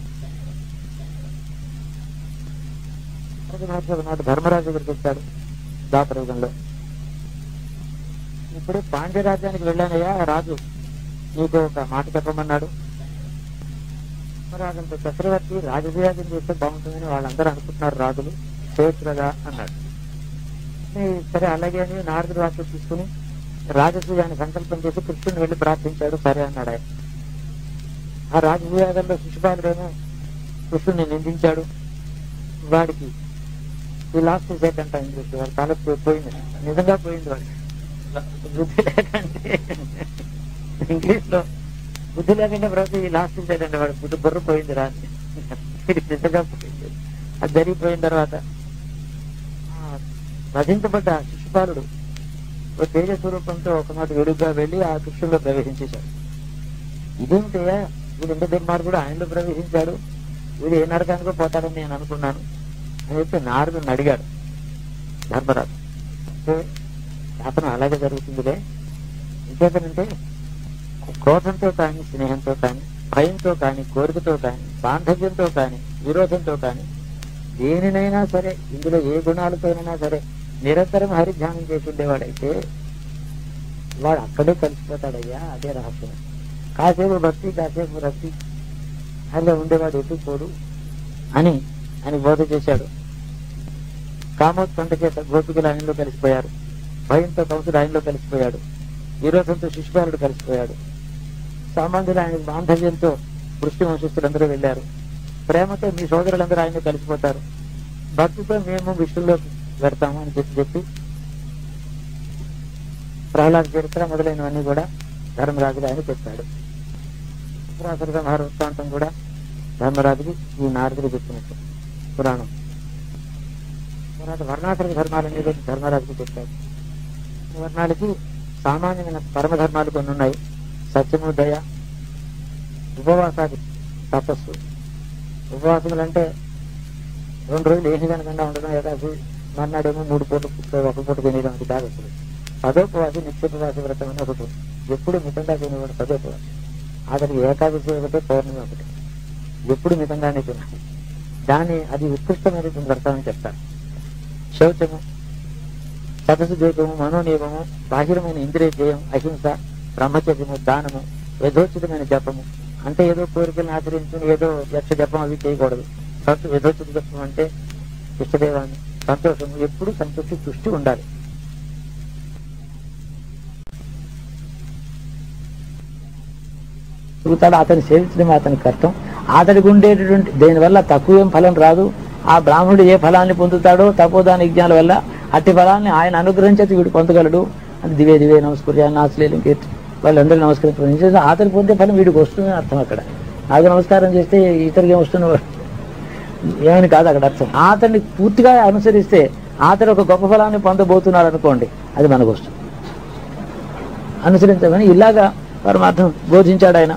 నాటి ధర్మరాజు దగ్గరికి వచ్చాడు దాపరయుగంలో ఇప్పుడు పాండ్యరాజ్యానికి వెళ్ళానయ్యా రాజు నీకు ఒక మాట చెప్పమన్నాడు ధర్మరాజంతో చక్రవర్తి రాజభయాగం చేస్తే బాగుంటుందని వాళ్ళందరూ అనుకుంటున్నారు రాజులు చేయొచ్చు కదా అన్నాడు "నీ సరే అలాగే అని నారదుడు వాక్యం తీసుకుని రాజసూయాన్ని సంకల్పం చేసి కృష్ణుని వెళ్లి ప్రార్థించాడు సరే అన్నాడు ఆయన ఆ రాజసూయాగంలో శిశుపాలుడేమో కృష్ణుని నిందించాడు వాడికి ఈ లాస్ట్ సెట్ అంట ఇంగ్లీష్ వాడి తల పో- పోయింది నిజంగా పోయింది వాడికి బుద్ధి లేకంటే ఇంగ్లీష్ లో బుద్ధి లేకుండా ప్రతి ఈ లాస్ట్ సెట్ అంటే వాడు బుద్ధి బుర్ర పోయింది రా అని. ఇది నిజంగా పోయింది అది జరిగిపోయిన తర్వాత ఆ వధించబడ్డ శిశుపాలుడు ఒక తేజ స్వరూపంతో ఒకనాటి వెలుగుగా వెళ్లి ఆ కృష్ణుల్లో ప్రవేశించేశాడు ఇదేమిటయ్యా వీడు ఎంత దుర్మార్గుడు ఆయనలో ప్రవేశించాడు వీడు ఏ నరకానికో పోతాడని నేను అనుకున్నాను అని చెప్పి నారదుని అడిగాడు ధర్మరాజు అంటే శాసనం అలాగే జరుగుతుందిలే ఇంకేతనంటే క్రోధంతో కానీ స్నేహంతో కానీ భయంతో కానీ కోరికతో కానీ బాంధవ్యంతో కానీ విరోధంతో కానీ దేనినైనా సరే ఇందులో ఏ గుణాలతోనైనా సరే నిరంతరం హరిధ్యానం చేసి ఉండేవాడైతే వాడు అక్కడే కలిసిపోతాడయ్యా అదే రహస్యం కాసేపు భక్తి కాసేపు రక్తి అలా ఉండేవాడు ఎటు పోడు అని అని బోధ చేశాడు కామోత్కంఠ చేత గోపికలు ఆయనలో కలిసిపోయారు భయంతో కౌసుడు ఆయనలో కలిసిపోయాడు విరోధంతో శిశుపాలుడు కలిసిపోయాడు సామాన్యులు ఆయన బాంధవ్యంతో వృష్టి వంశస్థులందరూ వెళ్ళారు ప్రేమతో మీ సోదరులందరూ ఆయన కలిసిపోతారు భక్తితో మేము విష్ణులోకి పెడతాము అని చెప్పి చెప్పి ప్రహ్లాద చరిత్ర మొదలైనవన్నీ కూడా ధర్మరాజులు ఆయన చెప్పాడు పురాసుర సంహార వృత్తాంతం కూడా ధర్మరాజుకి ఈ నారదులు చెప్పినట్టు పురాణం తర్వాత వర్ణాశ్రమ ధర్మాలన్నీ కూడా ధర్మరాజుకి చెప్పాడు ఈ వర్ణాలకి సామాన్యమైన పరమ ధర్మాలు కొన్ని ఉన్నాయి సత్యము దయ ఉపవాసాది తపస్సు ఉపవాసములు అంటే రెండు రోజులు ఏమి కనకుండా ఉండడం ఏకాసి మర్నాడేమో మూడు పూట ఒక పూట తినేయడం అది కాదు అసలు పదోపవాసి నిత్యోపవాసి వ్రతం అని ఒకటి ఉంది. ఎప్పుడు మితంగా తినేవాడు పదోపవాసి అతనికి ఏకాదశి ఒకటి పౌర్ణమి ఒకటి ఎప్పుడు మితంగానే తినాలి దాని అది ఉత్కృష్టమైనటువంటి వ్రతం అని చెప్తారు శౌచము సదస్సు దీపము మనోనియమము బాహిరమైన ఇంద్రియ జయం అహింస బ్రహ్మచర్యము దానము యథోచితమైన జపము అంటే ఏదో కోరికలను ఆచరించుకుని ఏదో యక్ష జపం అవి చేయకూడదు సంతు యథోచిత జపం అంటే ఇష్టదేవాన్ని సంతోషము ఎప్పుడు సంతృప్తి దృష్టి ఉండాలి తిరుగుతాడు అతన్ని సేవించడమే అతని కర్తం అతడికి ఉండేటటువంటి దేనివల్ల తక్కువ ఏం ఫలం రాదు ఆ బ్రాహ్మణుడు ఏ ఫలాన్ని పొందుతాడో తపోదాన యజ్ఞాల వల్ల అట్టి ఫలాన్ని ఆయన అనుగ్రహించేది వీడు పొందగలడు అని దివే దివే నమస్కృత్య నాశ్లేలు కీర్తి వాళ్ళందరూ నమస్కరించారు అతను పొందే ఫలం వీడికి వస్తుంది అని అర్థం అక్కడ నాకు నమస్కారం చేస్తే ఇతరికి ఏం వస్తుంది ఏమని కాదు అక్కడ అర్థం అతన్ని పూర్తిగా అనుసరిస్తే అతడు ఒక గొప్ప ఫలాన్ని పొందబోతున్నాడు అనుకోండి అది మనకు వస్తుంది అనుసరించమని ఇలాగా పరమార్థం బోధించాడు ఆయన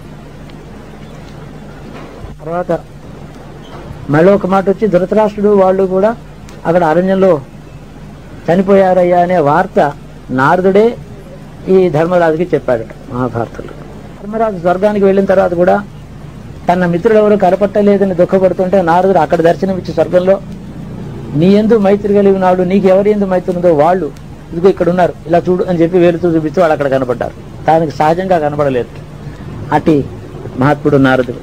తర్వాత మళ్ళీ ఒక మాట వచ్చి ధృతరాష్ట్రుడు వాళ్ళు కూడా అక్కడ అరణ్యంలో చనిపోయారయ్యా అనే వార్త నారదుడే ఈ ధర్మరాజుకి చెప్పాడట మహాభారతంలో ధర్మరాజు స్వర్గానికి వెళ్ళిన తర్వాత కూడా తన మిత్రుడు ఎవరు కనపట్టలేదని దుఃఖపడుతుంటే నారదుడు అక్కడ దర్శనమిచ్చి స్వర్గంలో నీ ఎందు మైత్రి కలిగి ఉన్నాడు నీకు ఎవరి ఎందు మైత్రి ఉందో వాళ్ళు ఇదిగో ఇక్కడ ఉన్నారు ఇలా చూడు అని చెప్పి వేలుతూ చూపిస్తూ వాళ్ళు అక్కడ కనపడ్డారు దానికి సహజంగా కనపడలేదు అట్టి మహాత్ముడు నారదుడు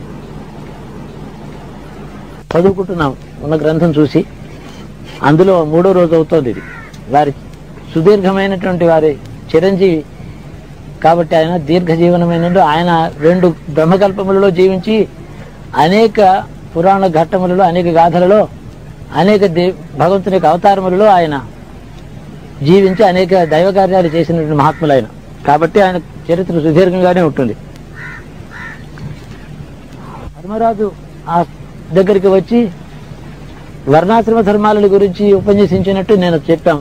చదువుకుంటున్నాం ఉన్న గ్రంథం చూసి అందులో మూడో రోజు అవుతోంది ఇది వారి సుదీర్ఘమైనటువంటి వారి చిరంజీవి కాబట్టి ఆయన దీర్ఘ జీవనమైన ఆయన రెండు బ్రహ్మకల్పములలో జీవించి అనేక పురాణ ఘట్టములలో అనేక గాథలలో అనేక దే భగవంతుని యొక్క అవతారములలో ఆయన జీవించి అనేక దైవ కార్యాలు చేసినటువంటి మహాత్ములు ఆయన కాబట్టి ఆయన చరిత్ర సుదీర్ఘంగానే ఉంటుంది ధర్మరాజు ఆ దగ్గరికి వచ్చి వర్ణాశ్రమ ధర్మాల గురించి ఉపన్యసించినట్టు నేను చెప్పాం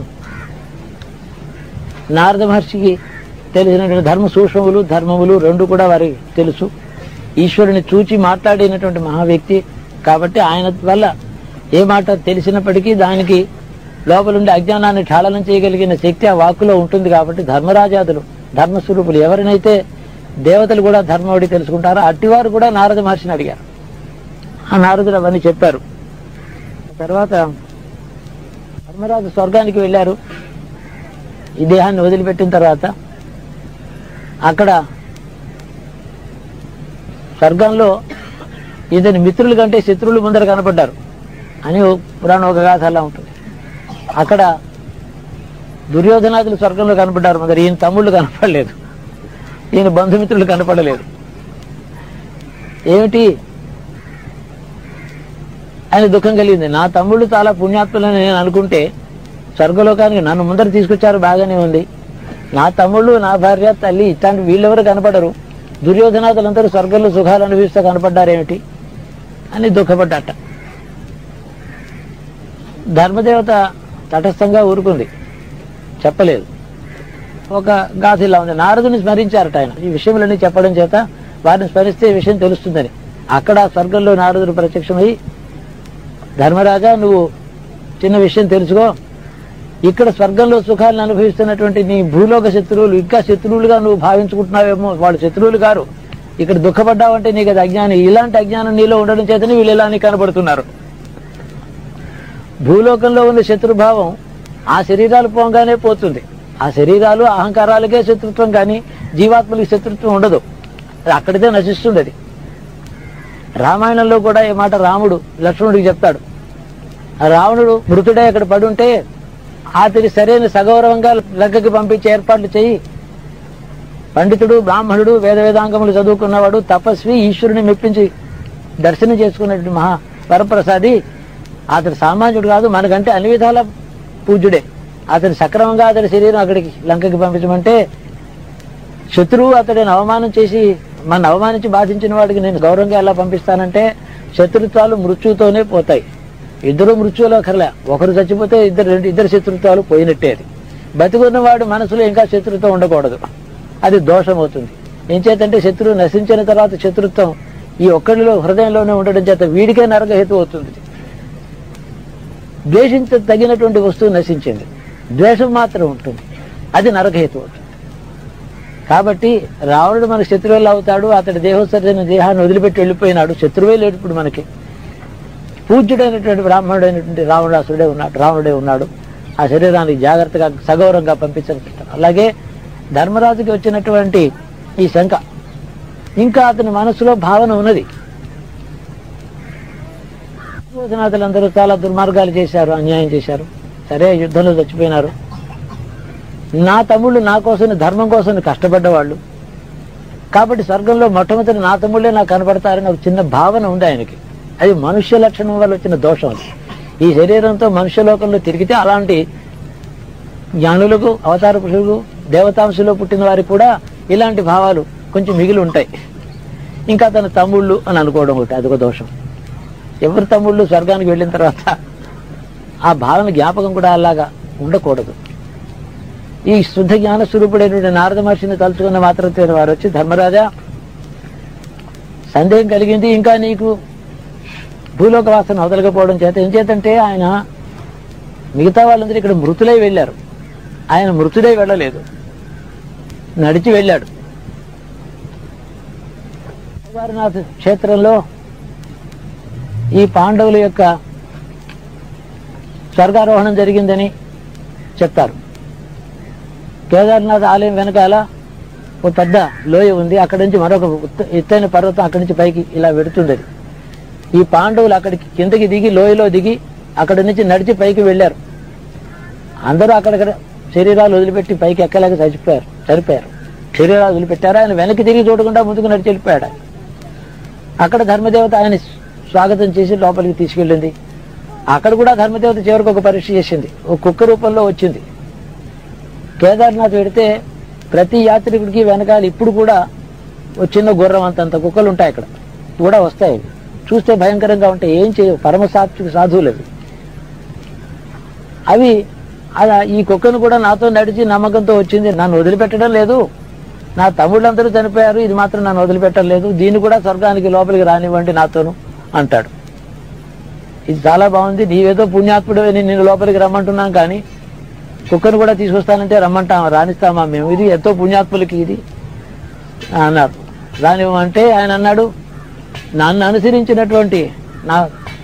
నారద మహర్షికి తెలిసినటువంటి ధర్మ సూక్ష్మములు ధర్మములు రెండు కూడా వారికి తెలుసు ఈశ్వరుని చూచి మాట్లాడినటువంటి మహా వ్యక్తి కాబట్టి ఆయన వల్ల ఏ మాట తెలిసినప్పటికీ దానికి లోపలుండే అజ్ఞానాన్ని ఠాళనం చేయగలిగిన శక్తి ఆ వాక్కులో ఉంటుంది కాబట్టి ధర్మరాజాదులు ధర్మస్వరూపులు ఎవరినైతే దేవతలు కూడా ధర్మవడి తెలుసుకుంటారో అట్టివారు కూడా నారద మహర్షిని అడిగారు ఆ నారదుడు అవన్నీ చెప్పారు తర్వాత ధర్మరాజు స్వర్గానికి వెళ్ళారు ఈ దేహాన్ని వదిలిపెట్టిన తర్వాత అక్కడ స్వర్గంలో ఇతని మిత్రుల కంటే శత్రువులు ముందర కనపడ్డారు అని ఓ పురాణం ఒక గాథ అలా ఉంటుంది అక్కడ దుర్యోధనాదులు స్వర్గంలో కనపడ్డారు ముందర ఈయన తమ్ముళ్ళు కనపడలేదు ఈయన బంధుమిత్రులు కనపడలేదు ఏమిటి ఆయన దుఃఖం కలిగింది నా తమ్ముళ్ళు చాలా పుణ్యాత్ములని నేను అనుకుంటే స్వర్గలోకానికి నన్ను ముందర తీసుకొచ్చారు బాగానే ఉంది నా తమ్ముళ్ళు నా భార్య తల్లి ఇట్లాంటి వీళ్ళెవరు కనపడరు దుర్యోధనాథులందరూ స్వర్గంలో సుఖాలు అనుభవిస్తూ కనపడ్డారేమిటి అని దుఃఖపడ్డట ధర్మదేవత తటస్థంగా ఊరుకుంది చెప్పలేదు ఒక గాథ ఇలా ఉంది నారదుని స్మరించారట ఆయన ఈ విషయములన్నీ చెప్పడం చేత వారిని స్మరిస్తే ఈ విషయం తెలుస్తుందని అక్కడ స్వర్గంలో నారదుడు ప్రత్యక్షమై ధర్మరాజా నువ్వు చిన్న విషయం తెలుసుకో ఇక్కడ స్వర్గంలో సుఖాలను అనుభవిస్తున్నటువంటి నీ భూలోక శత్రువులు ఇంకా శత్రువులుగా నువ్వు భావించుకుంటున్నావేమో వాళ్ళు శత్రువులు కారు ఇక్కడ దుఃఖపడ్డావంటే నీకు అది అజ్ఞానం ఇలాంటి అజ్ఞానం నీలో ఉండడం చేతనే వీళ్ళు ఇలా నీకు కనబడుతున్నారు భూలోకంలో ఉన్న శత్రుభావం ఆ శరీరాలు పోగానే పోతుంది ఆ శరీరాలు అహంకారాలకే శత్రుత్వం కానీ జీవాత్మలకి శత్రుత్వం ఉండదు అది అక్కడితే నశిస్తుండేది రామాయణంలో కూడా ఈ మాట రాముడు లక్ష్మణుడికి చెప్తాడు ఆ రావణుడు మృతుడే అక్కడ పడుంటే అతని సరైన సగౌరవంగా లంకకి పంపించే ఏర్పాట్లు చెయ్యి పండితుడు బ్రాహ్మణుడు వేద వేదాంగములు చదువుకున్నవాడు తపస్వి ఈశ్వరుని మెప్పించి దర్శనం చేసుకున్నటువంటి మహా వరప్రసాది అతడు సామాన్యుడు కాదు మనకంటే అన్ని విధాల పూజ్యుడే అతను సక్రమంగా అతడి శరీరం అక్కడికి లంకకి పంపించమంటే శత్రువు అతడిని అవమానం చేసి మన అవమానించి బాధించిన వాడికి నేను గౌరవంగా ఎలా పంపిస్తానంటే శత్రుత్వాలు మృత్యుతోనే పోతాయి ఇద్దరు మృత్యువులో కరలే ఒకరు చచ్చిపోతే ఇద్దరు రెండు ఇద్దరు శత్రుత్వాలు పోయినట్టే అది బతికున్న వాడు మనసులో ఇంకా శత్రుత్వం ఉండకూడదు అది దోషం అవుతుంది ఏం చేతంటే శత్రువు నశించిన తర్వాత శత్రుత్వం ఈ ఒక్కడిలో హృదయంలోనే ఉండడం చేత వీడికే నరకహేతు అవుతుంది ద్వేషించ తగినటువంటి వస్తువు నశించింది ద్వేషం మాత్రం ఉంటుంది అది నరకహేతు అవుతుంది కాబట్టి రావణుడు మనకు శత్రువులు అవుతాడు అతడి దేహోత్సర్జన దేహాన్ని వదిలిపెట్టి వెళ్ళిపోయినాడు శత్రువే లేడు ఇప్పుడు మనకి పూజ్యుడైనటువంటి బ్రాహ్మణుడైనటువంటి రావణాసుడే ఉన్నాడు రావణుడే ఉన్నాడు ఆ శరీరానికి జాగ్రత్తగా సగౌరవంగా పంపించారు అలాగే ధర్మరాజుకి వచ్చినటువంటి ఈ శంక ఇంకా అతని మనసులో భావన ఉన్నది దుర్యోధనాథులందరూ చాలా దుర్మార్గాలు చేశారు అన్యాయం చేశారు సరే యుద్ధంలో చచ్చిపోయినారు నా తమ్ముళ్ళు నా కోసం ధర్మం కోసం కష్టపడ్డవాళ్ళు కాబట్టి స్వర్గంలో మొట్టమొదటి నా తమ్ముళ్ళే నాకు కనపడతారని ఒక చిన్న భావన ఉంది ఆయనకి అది మనుష్య లక్షణం వల్ల వచ్చిన దోషం అది ఈ శరీరంతో మనుష్య లోకంలో తిరిగితే అలాంటి జ్ఞానులకు అవతార పురుషులకు దేవతాంశలో పుట్టిన వారికి కూడా ఇలాంటి భావాలు కొంచెం మిగిలి ఉంటాయి ఇంకా తన తమ్ముళ్ళు అని అనుకోవడం ఒకటి అదొక దోషం ఎవరి తమ్ముళ్ళు స్వర్గానికి వెళ్ళిన తర్వాత ఆ భావన జ్ఞాపకం కూడా అలాగా ఉండకూడదు ఈ శుద్ధ జ్ఞాన స్వరూపుడైనటువంటి నారద మహర్షిని తలుచుకున్న మాత్రం వారు వచ్చి ధర్మరాజా సందేహం కలిగింది ఇంకా నీకు భూలోక వాసన వదలకపోవడం చేత ఏం చేతంటే ఆయన మిగతా వాళ్ళందరూ ఇక్కడ మృతులై వెళ్ళారు ఆయన మృతుడై వెళ్ళలేదు నడిచి వెళ్ళాడు కేదారనాథ్ క్షేత్రంలో ఈ పాండవుల యొక్క స్వర్గారోహణం జరిగిందని చెప్తారు కేదార్నాథ్ ఆలయం వెనకాల ఒక పెద్ద లోయ ఉంది అక్కడి నుంచి మరొక ఉత్త- ఎత్తైన పర్వతం అక్కడి నుంచి పైకి ఇలా వెడుతుండేది ఈ పాండవులు అక్కడికి కిందకి దిగి లోయలో దిగి అక్కడి నుంచి నడిచి పైకి వెళ్ళారు అందరూ అక్కడక్కడ శరీరాలు వదిలిపెట్టి పైకి ఎక్కలేక చచ్చిపోయారు చనిపోయారు శరీరాలు వదిలిపెట్టారు ఆయన వెనక్కి తిరిగి చూడకుండా ముందుకు నడిచి వెళ్ళిపోయాడు ఆయన. అక్కడ ధర్మదేవత ఆయన స్వాగతం చేసి లోపలికి తీసుకెళ్ళింది అక్కడ కూడా ధర్మదేవత చివరికి ఒక పరీక్ష చేసింది ఒక కుక్క రూపంలో వచ్చింది కేదార్నాథ్ పెడితే ప్రతి యాత్రికుడికి వెనకాల ఇప్పుడు కూడా ఒక చిన్న గుర్రం అంతంత కుక్కలు ఉంటాయి అక్కడ కూడా వస్తాయి అవి చూస్తే భయంకరంగా ఉంటాయి ఏం చేయవు పరమ సాత్విక సాధువులు అవి అవి అలా ఈ కుక్కను కూడా నాతో నడిచి నమ్మకంతో వచ్చింది నన్ను వదిలిపెట్టడం లేదు నా తమ్ముళ్ళందరూ చనిపోయారు ఇది మాత్రం నన్ను వదిలిపెట్టడం లేదు దీన్ని కూడా స్వర్గానికి లోపలికి రానివ్వండి నాతోను అంటాడు ఇది చాలా బాగుంది నీవేదో పుణ్యాత్ముడు నిన్ను లోపలికి రమ్మంటున్నాం కానీ కుక్కను కూడా తీసుకొస్తానంటే రమ్మంటాం రాణిస్తామా మేము ఇది ఎంతో పుణ్యాత్ములకి ఇది అన్నారు రానివ్వమంటే ఆయన అన్నాడు నన్ను అనుసరించినటువంటి నా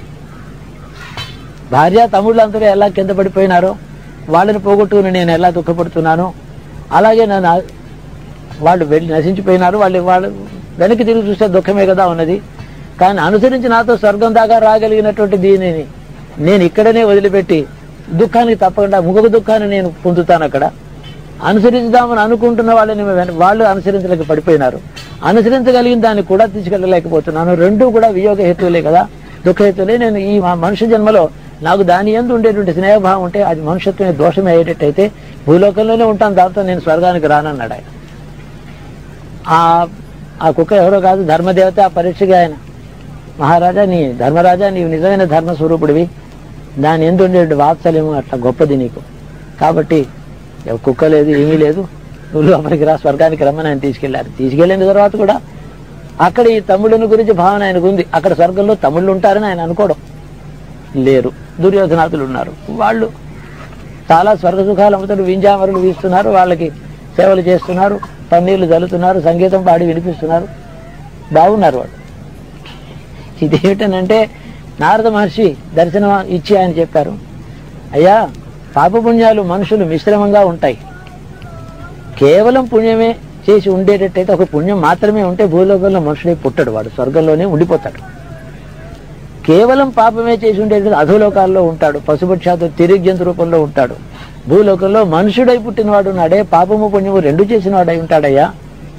భార్య తమ్ముళ్ళందరూ ఎలా కింద పడిపోయినారో వాళ్ళని పోగొట్టుకుని నేను ఎలా దుఃఖపడుతున్నాను అలాగే నన్ను ఆ- వాళ్ళు వెళ్ళి నశించిపోయినారు వాళ్ళు వాళ్ళు వెనక్కి తిరిగి చూస్తే దుఃఖమే కదా ఉన్నది కానీ అనుసరించి నాతో స్వర్గం దాకా రాగలిగినటువంటి దీనిని నేను ఇక్కడనే వదిలిపెట్టి దుఃఖానికి తప్పకుండా ముఖ దుఃఖాన్ని నేను పొందుతాను అక్కడ అనుసరించుదామని అనుకుంటున్న వాళ్ళని వెన- వాళ్ళు అనుసరించలేక పడిపోయినారు అనుసరించగలిగిన దాన్ని కూడా తీసుకెళ్ళలేకపోతున్నాను రెండూ కూడా వియోగ హేతువులే కదా దుఃఖ హేతువులే నేను ఈ మా మనుష్య జన్మలో నాకు దాని ఎందు ఉండేటువంటి స్నేహభావం ఉంటే అది మనుష్యత్వమే దోషం అయ్యేటట్టయితే భూలోకంలోనే ఉంటాను దాంతో నేను స్వర్గానికి రానన్నాడు ఆయన ఆ ఆ కుక్క ఎవరో కాదు ధర్మదేవత ఆ పరీక్షగా ఆయన మహారాజా నీ ధర్మరాజా నీవు నిజమైన ధర్మ స్వరూపుడివి దాని ఎందు ఉండేటువంటి వాత్సల్యము అట్లా గొప్పది నీకు కాబట్టి ఎవ కుక్క లేదు ఏమీ లేదు నువ్వు లోపలికి రా స్వర్గానికి రమ్మని ఆయన తీసుకెళ్లారు తీసుకెళ్లిన తర్వాత కూడా అక్కడ ఈ తమ్ముళ్ళని గురించి భావన ఆయనకు ఉంది అక్కడ స్వర్గంలో తమ్ముళ్ళు ఉంటారని ఆయన అనుకోవడం లేరు దుర్యోధనాథులు ఉన్నారు వాళ్ళు చాలా స్వర్గ సుఖాలు అమ్ముతారు వింజామరులు వీస్తున్నారు వాళ్ళకి సేవలు చేస్తున్నారు పన్నీళ్లు చల్లుతున్నారు సంగీతం పాడి వినిపిస్తున్నారు బాగున్నారు వాళ్ళు ఇదేమిటనంటే నారద మహర్షి దర్శనం ఇచ్చి ఆయన చెప్పారు అయ్యా పాపపుణ్యాలు మనుషులు మిశ్రమంగా ఉంటాయి కేవలం పుణ్యమే చేసి ఉండేటట్టయితే ఒక పుణ్యం మాత్రమే ఉంటే భూలోకంలో మనుషుడే పుట్టడు వాడు స్వర్గంలోనే ఉండిపోతాడు కేవలం పాపమే చేసి ఉండేది అధోలోకాల్లో ఉంటాడు పశుపక్షాతో తిరిగి జంతు రూపంలో ఉంటాడు భూలోకంలో మనుషుడై పుట్టినవాడు నాడే పాపము పుణ్యము రెండు చేసిన వాడై ఉంటాడయ్యా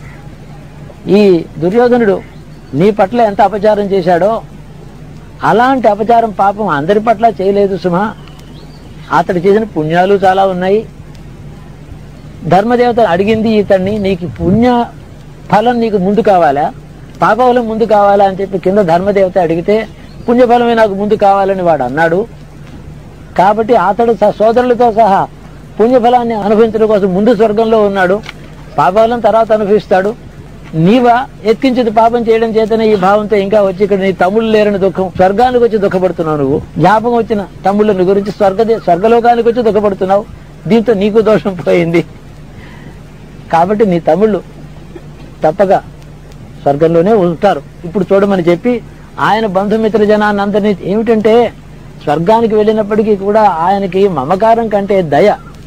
ఈ దుర్యోధనుడు నీ పట్ల ఎంత అపచారం చేశాడో అలాంటి అపచారం పాపం అందరి పట్ల చేయలేదు సుమా అతడు చేసిన పుణ్యాలు చాలా ఉన్నాయి ధర్మదేవత అడిగింది ఇతన్ని నీకు పుణ్య ఫలం నీకు ముందు కావాలా పాపఫలం ముందు కావాలా అని చెప్పి కింద ధర్మదేవత అడిగితే పుణ్యఫలమే నాకు ముందు కావాలని వాడు అన్నాడు కాబట్టి అతడు స- సోదరులతో సహా పుణ్యఫలాన్ని అనుభవించడం కోసం ముందు స్వర్గంలో ఉన్నాడు పాపఫలం తర్వాత అనుభవిస్తాడు నీవా ఎత్కించింది పాపం చేయడం చేతనే ఈ భావంతో ఇంకా వచ్చి ఇక్కడ నీ తమ్ముళ్ళు లేరని దుఃఖం స్వర్గానికి వచ్చి దుఃఖపడుతున్నావు నువ్వు జ్ఞాపకం వచ్చిన తమ్ముళ్ళని గురించి స్వర్గ స్వర్గలోకానికి వచ్చి దుఃఖపడుతున్నావు దీంతో నీకు దోషం పోయింది కాబట్టి నీ తమ్ముళ్ళు తప్పగా స్వర్గంలోనే ఉంటారు ఇప్పుడు చూడమని చెప్పి ఆయన బంధుమిత్ర జనాన్ని అందరినీ ఏమిటంటే స్వర్గానికి వెళ్ళినప్పటికీ కూడా ఆయనకి మమకారం కంటే దయ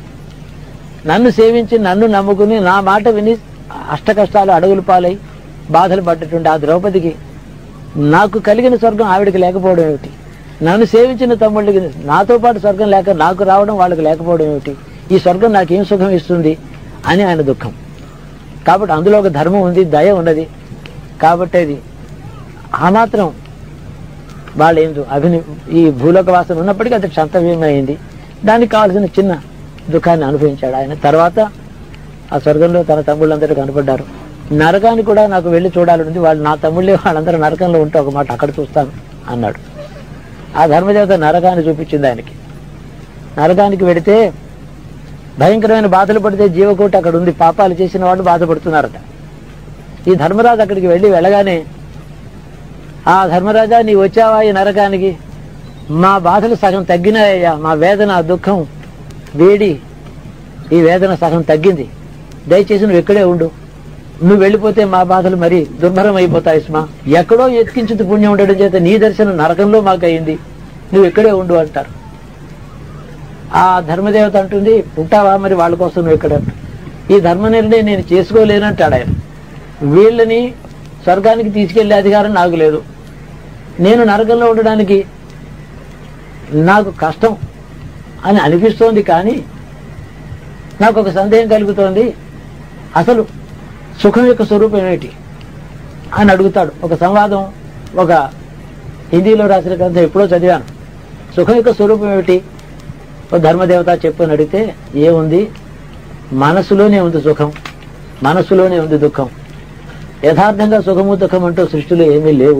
నన్ను సేవించి నన్ను నమ్ముకుని నా మాట విని అష్ట కష్టాలు అడుగులు పాలై బాధలు పడ్డటువంటి ఆ ద్రౌపదికి నాకు కలిగిన స్వర్గం ఆవిడకి లేకపోవడం ఏమిటి నన్ను సేవించిన తమ్ముళ్ళకి నాతో పాటు స్వర్గం లేక నాకు రావడం వాళ్ళకి లేకపోవడం ఏమిటి ఈ స్వర్గం నాకేం సుఖం ఇస్తుంది అని ఆయన దుఃఖం కాబట్టి అందులో ఒక ధర్మం ఉంది దయ ఉన్నది కాబట్టి అది ఆ మాత్రం వాళ్ళు ఏందో అభిని ఈ భూలోక వాసన ఉన్నప్పటికీ అది క్షంతవ్యమైంది దానికి కావాల్సిన చిన్న దుఃఖాన్ని అనుభవించాడు ఆయన తర్వాత ఆ స్వర్గంలో తన తమ్ముళ్ళందరూ కనపడ్డారు నరకానికి కూడా నాకు వెళ్ళి చూడాలనుంది వాళ్ళు నా తమ్ముళ్ళే వాళ్ళందరూ నరకంలో ఉంటే ఒక మాట అక్కడ చూస్తాను అన్నాడు ఆ ధర్మదేవత నరకాన్ని చూపించింది ఆయనకి నరకానికి వెడితే భయంకరమైన బాధలు పడితే జీవకోటి అక్కడ ఉంది పాపాలు చేసిన వాళ్ళు బాధపడుతున్నారట ఈ ధర్మరాజు అక్కడికి వెళ్ళి వెళ్ళగానే ఆ ధర్మరాజా నీ వచ్చావా ఈ నరకానికి మా బాధలు సగం తగ్గినాయ్యా మా వేదన దుఃఖం వేడి ఈ వేదన సగం తగ్గింది దయచేసి నువ్వు ఇక్కడే ఉండు నువ్వు వెళ్ళిపోతే మా బాధలు మరి దుర్భరం అయిపోతాయి స్మా ఎక్కడో ఎత్కించుతు పుణ్యం ఉండడం చేత నీ దర్శనం నరకంలో మాకు అయింది నువ్వు ఇక్కడే ఉండు అంటారు ఆ ధర్మదేవత అంటుంది ఉంటావా మరి వాళ్ళ కోసం నువ్వు ఇక్కడ ఈ ధర్మ నిర్ణయం నేను చేసుకోలేనంటాడు ఆయన వీళ్ళని స్వర్గానికి తీసుకెళ్లే అధికారం నాకు లేదు నేను నరకంలో ఉండడానికి నాకు కష్టం అని అనిపిస్తోంది కానీ నాకు ఒక సందేహం కలుగుతోంది అసలు సుఖం యొక్క స్వరూపం ఏమిటి అని అడుగుతాడు ఒక సంవాదం ఒక హిందీలో రాసిన గ్రంథం ఎప్పుడో చదివాను సుఖం యొక్క స్వరూపం ఏమిటి ఓ ధర్మదేవత చెప్పు అని అడిగితే ఏముంది మనసులోనే ఉంది సుఖం మనసులోనే ఉంది దుఃఖం యథార్థంగా సుఖము దుఃఖం అంటూ సృష్టిలో ఏమీ లేవు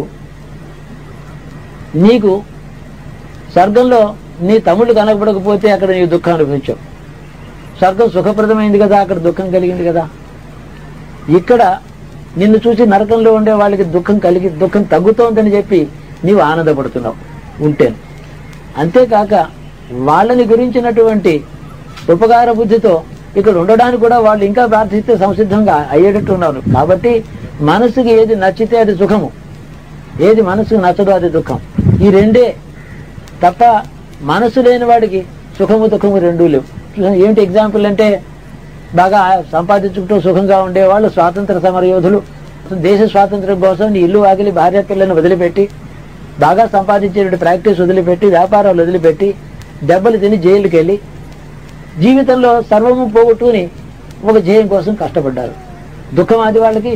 నీకు స్వర్గంలో నీ తమ్ముళ్ళు కనపడకపోతే అక్కడ నీ దుఃఖం అనిపించావు స్వర్గం సుఖప్రదమైంది కదా అక్కడ దుఃఖం కలిగింది కదా ఇక్కడ నిన్ను చూసి నరకంలో ఉండే వాళ్ళకి దుఃఖం కలిగి దుఃఖం తగ్గుతోందని చెప్పి నీవు ఆనందపడుతున్నావు ఉంటేను అంతేకాక వాళ్ళని గురించినటువంటి ఉపకార బుద్ధితో ఇక్కడ ఉండడానికి కూడా వాళ్ళు ఇంకా ప్రార్థిస్తే సంసిద్ధంగా అయ్యేటట్టు ఉన్నారు కాబట్టి మనసుకి ఏది నచ్చితే అది సుఖము ఏది మనసుకు నచ్చదో అది దుఃఖం ఈ రెండే తప్ప మనసు లేని వాడికి సుఖము దుఃఖము రెండూ లేవు ఏంటి ఎగ్జాంపుల్ అంటే బాగా సంపాదించుకుంటూ సుఖంగా ఉండేవాళ్ళు స్వాతంత్ర సమరయోధులు దేశ స్వాతంత్రం కోసం నీ ఇల్లు వాకిలి భార్య పిల్లని వదిలిపెట్టి బాగా సంపాదించే ప్రాక్టీస్ వదిలిపెట్టి వ్యాపారాలు వదిలిపెట్టి దెబ్బలు తిని జైలుకి వెళ్ళి జీవితంలో సర్వము పోగొట్టుకుని ఒక జయం కోసం కష్టపడ్డారు దుఃఖం అది వాళ్ళకి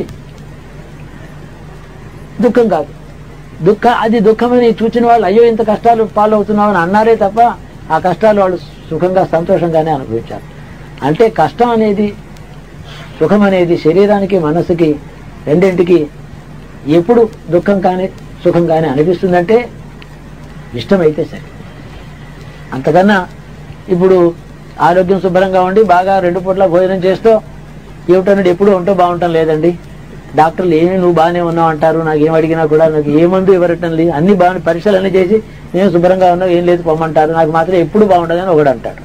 దుఃఖం కాదు దుఃఖ అది దుఃఖమని చూచిన వాళ్ళు అయ్యో ఇంత కష్టాలు పాలవుతున్నామని అన్నారే తప్ప ఆ కష్టాలు వాళ్ళు సుఖంగా సంతోషంగానే అనుభవించారు అంటే కష్టం అనేది సుఖం అనేది శరీరానికి మనసుకి రెండింటికి ఎప్పుడు దుఃఖం కానీ సుఖం కానీ అనిపిస్తుందంటే ఇష్టమైతే సరే అంతకన్నా ఇప్పుడు ఆరోగ్యం శుభ్రంగా ఉండి బాగా రెండు పూట్ల భోజనం చేస్తూ ఏమిటన్నాడు ఎప్పుడు ఉంటూ బాగుంటాం లేదండి డాక్టర్లు ఏమి నువ్వు బాగానే ఉన్నావు అంటారు నాకు ఏం అడిగినా కూడా నాకు ఏ మందు ఇవ్వరటం లేదు అన్ని బాగా పరీక్షలు అన్ని చేసి నేను శుభ్రంగా ఉన్నావు ఏం లేదు పొమ్మంటారు నాకు మాత్రం ఎప్పుడు బాగుంటుందని ఒకడు అంటాడు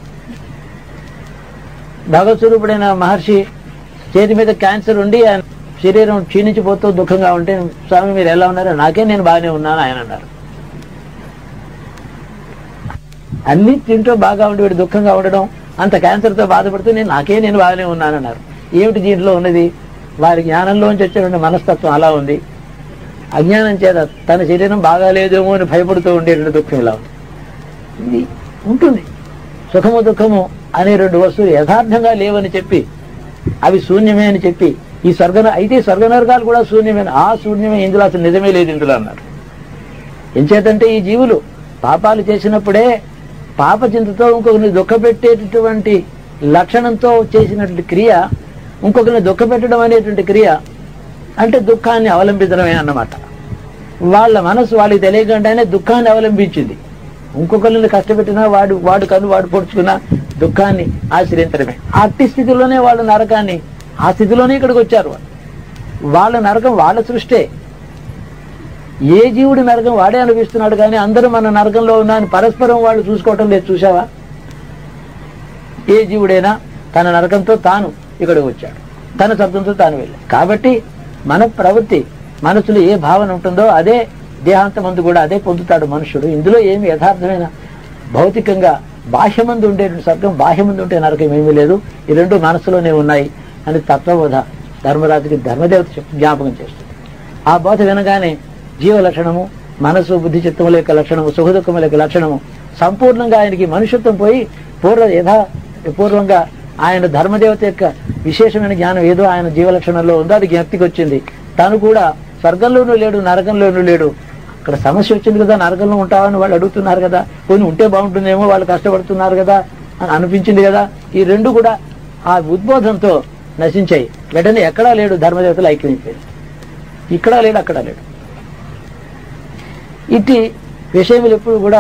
భగవత్ స్వరూపుడైన మహర్షి చేతి మీద క్యాన్సర్ ఉండి ఆయన శరీరం క్షీణించిపోతూ దుఃఖంగా ఉంటే స్వామి మీరు ఎలా ఉన్నారు నాకే నేను బాగానే ఉన్నాను ఆయన అన్నారు అన్ని తింటూ బాగా ఉండి వీడు దుఃఖంగా ఉండడం అంత క్యాన్సర్తో బాధపడుతూ నేను నాకే నేను బాగానే ఉన్నాను అన్నారు ఏమిటి దీంట్లో ఉన్నది వారి జ్ఞానంలోంచి వచ్చేటువంటి మనస్తత్వం అలా ఉంది అజ్ఞానం చేత తన శరీరం బాగాలేదేమో అని భయపడుతూ ఉండేటువంటి దుఃఖం ఇలా ఉంది ఇది ఉంటుంది సుఖము దుఃఖము అనే రెండు వస్తువులు యథార్థంగా లేవని చెప్పి అవి శూన్యమే అని చెప్పి ఈ స్వర్గ అయితే స్వర్గ నరకాలు కూడా శూన్యమైన ఆ శూన్యమే ఇందులో అసలు నిజమే లేదు ఇందులో అన్నారు ఎంచేతంటే ఈ జీవులు పాపాలు చేసినప్పుడే పాప చింతతో ఇంకొకరిని దుఃఖపెట్టేటటువంటి లక్షణంతో చేసినటువంటి క్రియ ఇంకొకరిని దుఃఖపెట్టడం అనేటువంటి క్రియ అంటే దుఃఖాన్ని అవలంబించడమే అన్నమాట వాళ్ళ మనసు వాళ్ళకి తెలియకుండానే దుఃఖాన్ని అవలంబించింది ఇంకొకరిని కష్టపెట్టినా వాడు వాడు కను వాడు పొడుచుకున్న దుఃఖాన్ని ఆశ్రయించడమే అట్టి స్థితిలోనే వాళ్ళు నరకాన్ని ఆ స్థితిలోనే ఇక్కడికి వచ్చారు వాళ్ళు వాళ్ళ నరకం వాళ్ళ సృష్టే ఏ జీవుడి నరకం వాడే అనిపిస్తున్నాడు కానీ అందరూ మన నరకంలో ఉన్నాను పరస్పరం వాళ్ళు చూసుకోవటం లేదు చూసావా ఏ జీవుడైనా తన నరకంతో తాను ఇక్కడికి వచ్చాడు తన శబ్దంతో తాను వెళ్ళాడు కాబట్టి మన ప్రవృత్తి మనసులో ఏ భావన ఉంటుందో అదే దేహాంతమందు కూడా అదే పొందుతాడు మనుషుడు ఇందులో ఏమి యథార్థమైన భౌతికంగా బాహ్యమందు ఉండే స్వర్గం బాహ్యమందు ఉంటే నరకం ఏమీ లేదు ఈ రెండు మనసులోనే ఉన్నాయి అని తత్వబోధ ధర్మరాజుకి ధర్మదేవత చెప్పి జ్ఞాపకం చేస్తుంది ఆ బోధ వినగానే జీవ లక్షణము మనసు బుద్ధి చిత్తముల యొక్క లక్షణము సుఖదుఖముల యొక్క లక్షణము సంపూర్ణంగా ఆయనకి మనుషత్వం పోయి పూర్వ యథా పూర్వంగా ఆయన ధర్మదేవత యొక్క విశేషమైన జ్ఞానం ఏదో ఆయన జీవ లక్షణంలో ఉందో అది జ్ఞప్తికి వచ్చింది తను కూడా స్వర్గంలోనూ లేడు నరకంలోనూ లేడు అక్కడ సమస్య వచ్చింది కదా నరకంలో ఉంటావని వాళ్ళు అడుగుతున్నారు కదా కొన్ని ఉంటే బాగుంటుందేమో వాళ్ళు కష్టపడుతున్నారు కదా అని అనిపించింది కదా ఈ రెండు కూడా ఆ ఉద్బోధంతో నశించాయి వెంటనే ఎక్కడా లేడు ధర్మదేవతలు ఐక్యమైపోయింది ఇక్కడ లేడు అక్కడ లేడు ఇట్టి విషయములు ఎప్పుడు కూడా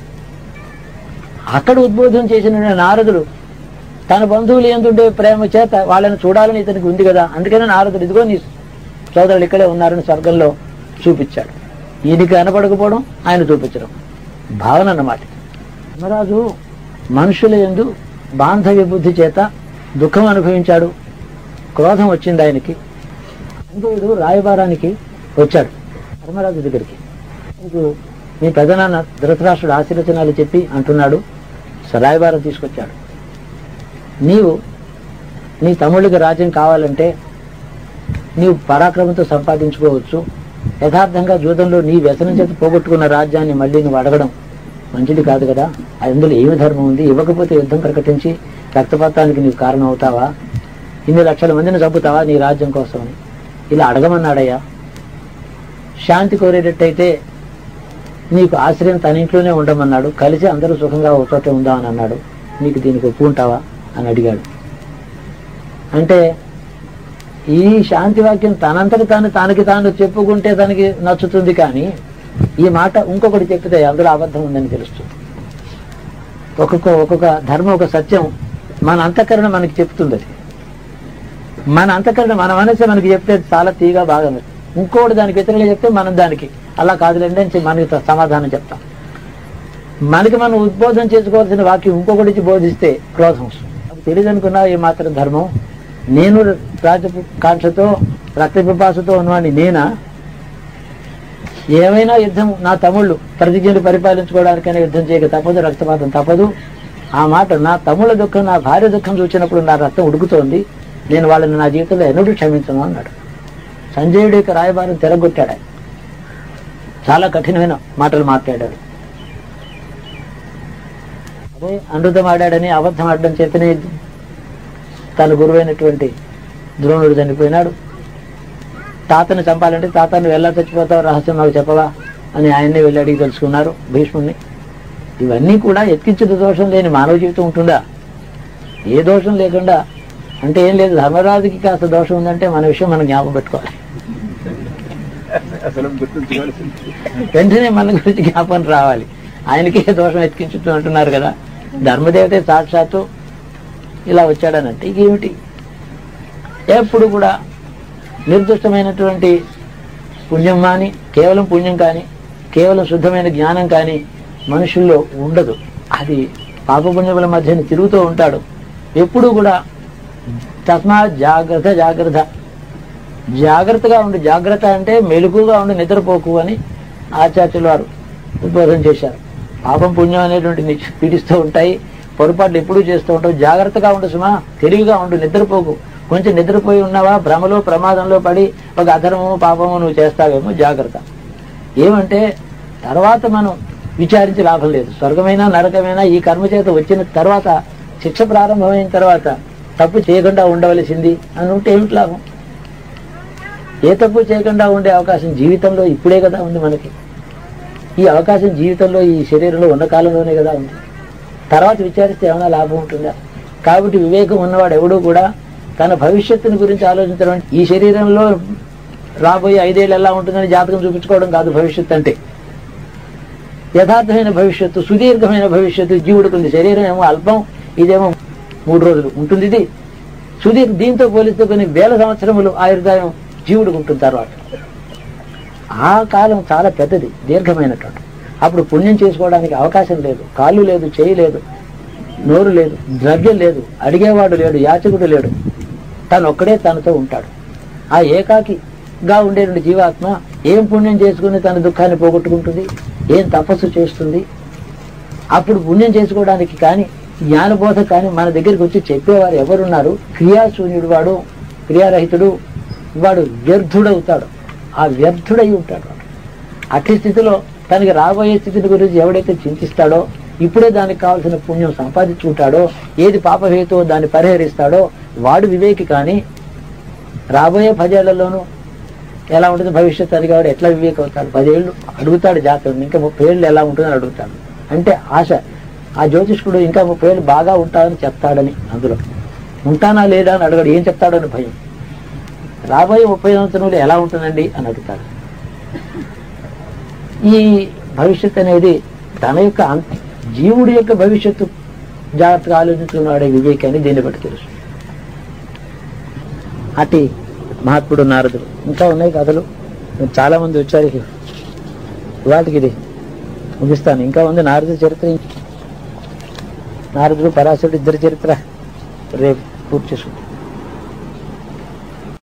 అక్కడ ఉద్బోధం చేసిన నారదుడు తన బంధువులు ఏంటుండే ప్రేమ చేత వాళ్ళని చూడాలని ఇతనికి ఉంది కదా అందుకనే నారదుడు ఇదిగో నీ సోదరులు ఇక్కడే ఉన్నారని స్వర్గంలో చూపించాడు ఈయనకి కనపడకపోవడం ఆయన చూపించడం భావన అన్నమాట ధర్మరాజు మనుషుల ఎందు బాంధవ్య బుద్ధి చేత దుఃఖం అనుభవించాడు క్రోధం వచ్చింది ఆయనకి సంజయుడు రాయబారానికి వచ్చాడు ధర్మరాజు దగ్గరికి నీకు మీ పెదనాన్న ధృతరాష్ట్రుడు ఆశీర్వచనాలు చెప్పి అంటున్నాడు స- రాయబారం తీసుకొచ్చాడు నీవు నీ తమ్ముళ్ళకి రాజ్యం కావాలంటే నీవు పరాక్రమంతో సంపాదించుకోవచ్చు యథార్థంగా జూదంలో నీ వ్యసనం చేత పోగొట్టుకున్న రాజ్యాన్ని మళ్ళీ నువ్వు అడగడం మంచిది కాదు కదా అందులో ఏమి ధర్మం ఉంది ఇవ్వకపోతే యుద్ధం ప్రకటించి రక్తపాతానికి నీవు కారణం అవుతావా ఇన్ని లక్షల మందిని చంపుతావా నీ రాజ్యం కోసమని ఇలా అడగమన్నాడయ్యా శాంతి కోరేటట్టయితే నీకు ఆశ్రయం తన ఇంట్లోనే ఉండమన్నాడు కలిసి అందరూ సుఖంగా ఒక చోట ఉందామని అన్నాడు నీకు దీనికి ఒప్పుకుంటావా అని అడిగాడు అంటే ఈ శాంతి వాక్యం తనంతటి తాను తనకి తాను చెప్పుకుంటే తనకి నచ్చుతుంది కానీ ఈ మాట ఇంకొకటి చెప్తే అందులో అబద్ధం ఉందని తెలుస్తుంది ఒక్కొక్క ఒక్కొక్క ధర్మం ఒక సత్యం మన అంతఃకరణ మనకి చెప్తుంది అది మన అంతఃకరణ మన మనసే మనకి చెప్తే చాలా తీగా బాగా నచ్చుతుంది. ఇంకోటి దానికి వ్యతిరేకంగా చెప్తే మనం దానికి అలా కాదులేండి అని చెప్పి మనకి త- సమాధానం చెప్తాం మనకి మనం ఉద్బోధన చేసుకోవాల్సిన వాక్యం ఇంకొకటి బోధిస్తే క్రోధం వస్తుంది నాకు తెలియదు అనుకున్నా ఈ మాత్రం ధర్మం నేను రాజకాంక్షతో రక్త పిపాసతో ఉన్నవాడిని నేనా ఏమైనా యుద్ధం నా తమ్ముళ్ళు ప్రతిజ్ఞలు పరిపాలించుకోవడానికైనా యుద్ధం చేయక తప్పదు రక్తపాతం తప్పదు ఆ మాట నా తమ్ముళ్ళ దుఃఖం నా భార్య దుఃఖం చూసినప్పుడు నా రక్తం ఉడుకుతోంది నేను వాళ్ళని నా జీవితంలో ఎన్నడూ క్షమించను అన్నాడు సంజయుడి యొక్క రాయబారం తిరగొట్టాడు ఆయన. చాలా కఠినమైన మాటలు మాట్లాడాడు అదే అనృతం ఆడాడని అబద్ధం ఆడడం చేతనే తన గురువైనటువంటి ద్రోణుడు చనిపోయినాడు తాతని చంపాలంటే తాతని వెళ్ళా చచ్చిపోతావు రహస్యం నాకు చెప్పవా అని ఆయన్ని వెళ్ళి అడిగి తెలుసుకున్నారు భీష్ముడిని ఇవన్నీ కూడా ఎత్కించిన దోషం లేని మానవ జీవితం ఉంటుందా ఏ దోషం లేకుండా అంటే ఏం లేదు ధర్మరాజుకి కాస్త దోషం ఉందంటే మన విషయం మనం జ్ఞాపకం పెట్టుకోవాలి అసలు గుర్తుంచుకోవాల్సింది వెంటనే మన గురించి జ్ఞాపకం రావాలి ఆయనకే దోషం ఎత్తికించుతూ అంటున్నారు కదా ధర్మదేవతే సాక్షాత్తు ఇలా వచ్చాడనంటే ఇకేమిటి ఎప్పుడు కూడా నిర్దిష్టమైనటువంటి పుణ్యం కానీ కేవలం పుణ్యం కానీ కేవలం శుద్ధమైన జ్ఞానం కానీ మనుషుల్లో ఉండదు అది పాపపుణ్యముల మధ్యన తిరుగుతూ ఉంటాడు ఎప్పుడు కూడా తస్మా జాగ్రత్త జాగ్రత్త జాగ్రత్తగా ఉండి జాగ్రత్త అంటే మెలకుగా ఉండి నిద్రపోకు అని ఆచార్యులు వారు ఉద్బోధన చేశారు పాపం పుణ్యం అనేటువంటి ని- పీడిస్తూ ఉంటాయి పొరపాట్లు ఎప్పుడూ చేస్తూ ఉంటావు జాగ్రత్తగా ఉండు సుమా తెలివిగా ఉండు నిద్రపోకు కొంచెం నిద్రపోయి ఉన్నావా భ్రమలో ప్రమాదంలో పడి ఒక అధర్మము పాపము నువ్వు చేస్తావేమో జాగ్రత్త ఏమంటే తర్వాత మనం విచారించి లాభం లేదు స్వర్గమైనా నరకమైనా ఈ కర్మ చేత వచ్చిన తర్వాత శిక్ష ప్రారంభమైన తర్వాత తప్పు చేయకుండా ఉండవలసింది అని ఉంటే ఏమిటి లాభం ఏ తప్పు చేయకుండా ఉండే అవకాశం జీవితంలో ఇప్పుడే కదా ఉంది మనకి ఈ అవకాశం జీవితంలో ఈ శరీరంలో ఉన్న కాలంలోనే కదా ఉంది తర్వాత విచారిస్తే ఏమైనా లాభం ఉంటుందా కాబట్టి వివేకం ఉన్నవాడు ఎవడూ కూడా తన భవిష్యత్తుని గురించి ఆలోచించడం అంటే ఈ శరీరంలో రాబోయే ఐదేళ్ళు ఎలా ఉంటుందని జాతకం చూపించుకోవడం కాదు భవిష్యత్తు అంటే యథార్థమైన భవిష్యత్తు సుదీర్ఘమైన భవిష్యత్తు జీవుడికి ఉంది శరీరం ఏమో అల్పం ఇదేమో మూడు రోజులు ఉంటుంది ఇది సుదీర్ఘ దీంతో పోలిస్తే కొన్ని వేల సంవత్సరములు ఆయుర్దాయం జీవుడికి ఉంటుంది తర్వాత ఆ కాలం చాలా పెద్దది దీర్ఘమైనటువంటి అప్పుడు పుణ్యం చేసుకోవడానికి అవకాశం లేదు కాళ్ళు లేదు చేయి లేదు నోరు లేదు ద్రవ్యం లేదు అడిగేవాడు లేడు యాచకుడు లేడు తను ఒక్కడే తనతో ఉంటాడు ఆ ఏకాకిగా ఉండేటువంటి జీవాత్మ ఏం పుణ్యం చేసుకుని తన దుఃఖాన్ని పోగొట్టుకుంటుంది ఏం తపస్సు చేస్తుంది అప్పుడు పుణ్యం చేసుకోవడానికి కానీ జ్ఞానబోధ కానీ మన దగ్గరికి వచ్చి చెప్పేవారు ఎవరున్నారు క్రియాశూన్యుడు వాడు క్రియారహితుడు వాడు వ్యర్థుడవుతాడు ఆ వ్యర్థుడై ఉంటాడు వాడు. అట్టి స్థితిలో తనకి రాబోయే స్థితిని గురించి ఎవడైతే చింతిస్తాడో ఇప్పుడే దానికి కావాల్సిన పుణ్యం సంపాదించుకుంటాడో ఏది పాపహేతో దాన్ని పరిహరిస్తాడో వాడు వివేకి కానీ రాబోయే పదేళ్లలోనూ ఎలా ఉంటుంది భవిష్యత్తు అది కాబట్టి ఎట్లా వివేక అవుతాడు పదేళ్ళు అడుగుతాడు జాతకుడు ఇంకా ముప్పై ఏళ్ళు ఎలా ఉంటుందని అడుగుతాడు అంటే ఆశ ఆ జ్యోతిష్కుడు ఇంకా ముప్పై ఏళ్ళు బాగా ఉంటాడని చెప్తాడని అందులో ఉంటానా లేదా అని అడగడు ఏం చెప్తాడని భయం రాబోయే ముప్పై సంవత్సరంలో ఎలా ఉంటుందండి అని అడుగుతాడు ఈ భవిష్యత్తు అనేది తన యొక్క అంత జీవుడి యొక్క భవిష్యత్తు జాగ్రత్తగా ఆలోచించుకున్నాడే వివేకాన్ని దీన్ని బట్టి తెలుసు అటు మహాత్ముడు నారదుడు ఇంకా ఉన్నాయి కథలు చాలా మంది వచ్చారు ఇక. వాటికి ఇది ముగిస్తాను ఇంకా ఉంది నారదుడి చరిత్ర నారదుడు పరాశరుడు ఇద్దరి చరిత్ర రేపు పూర్తి చేసుకుంటాం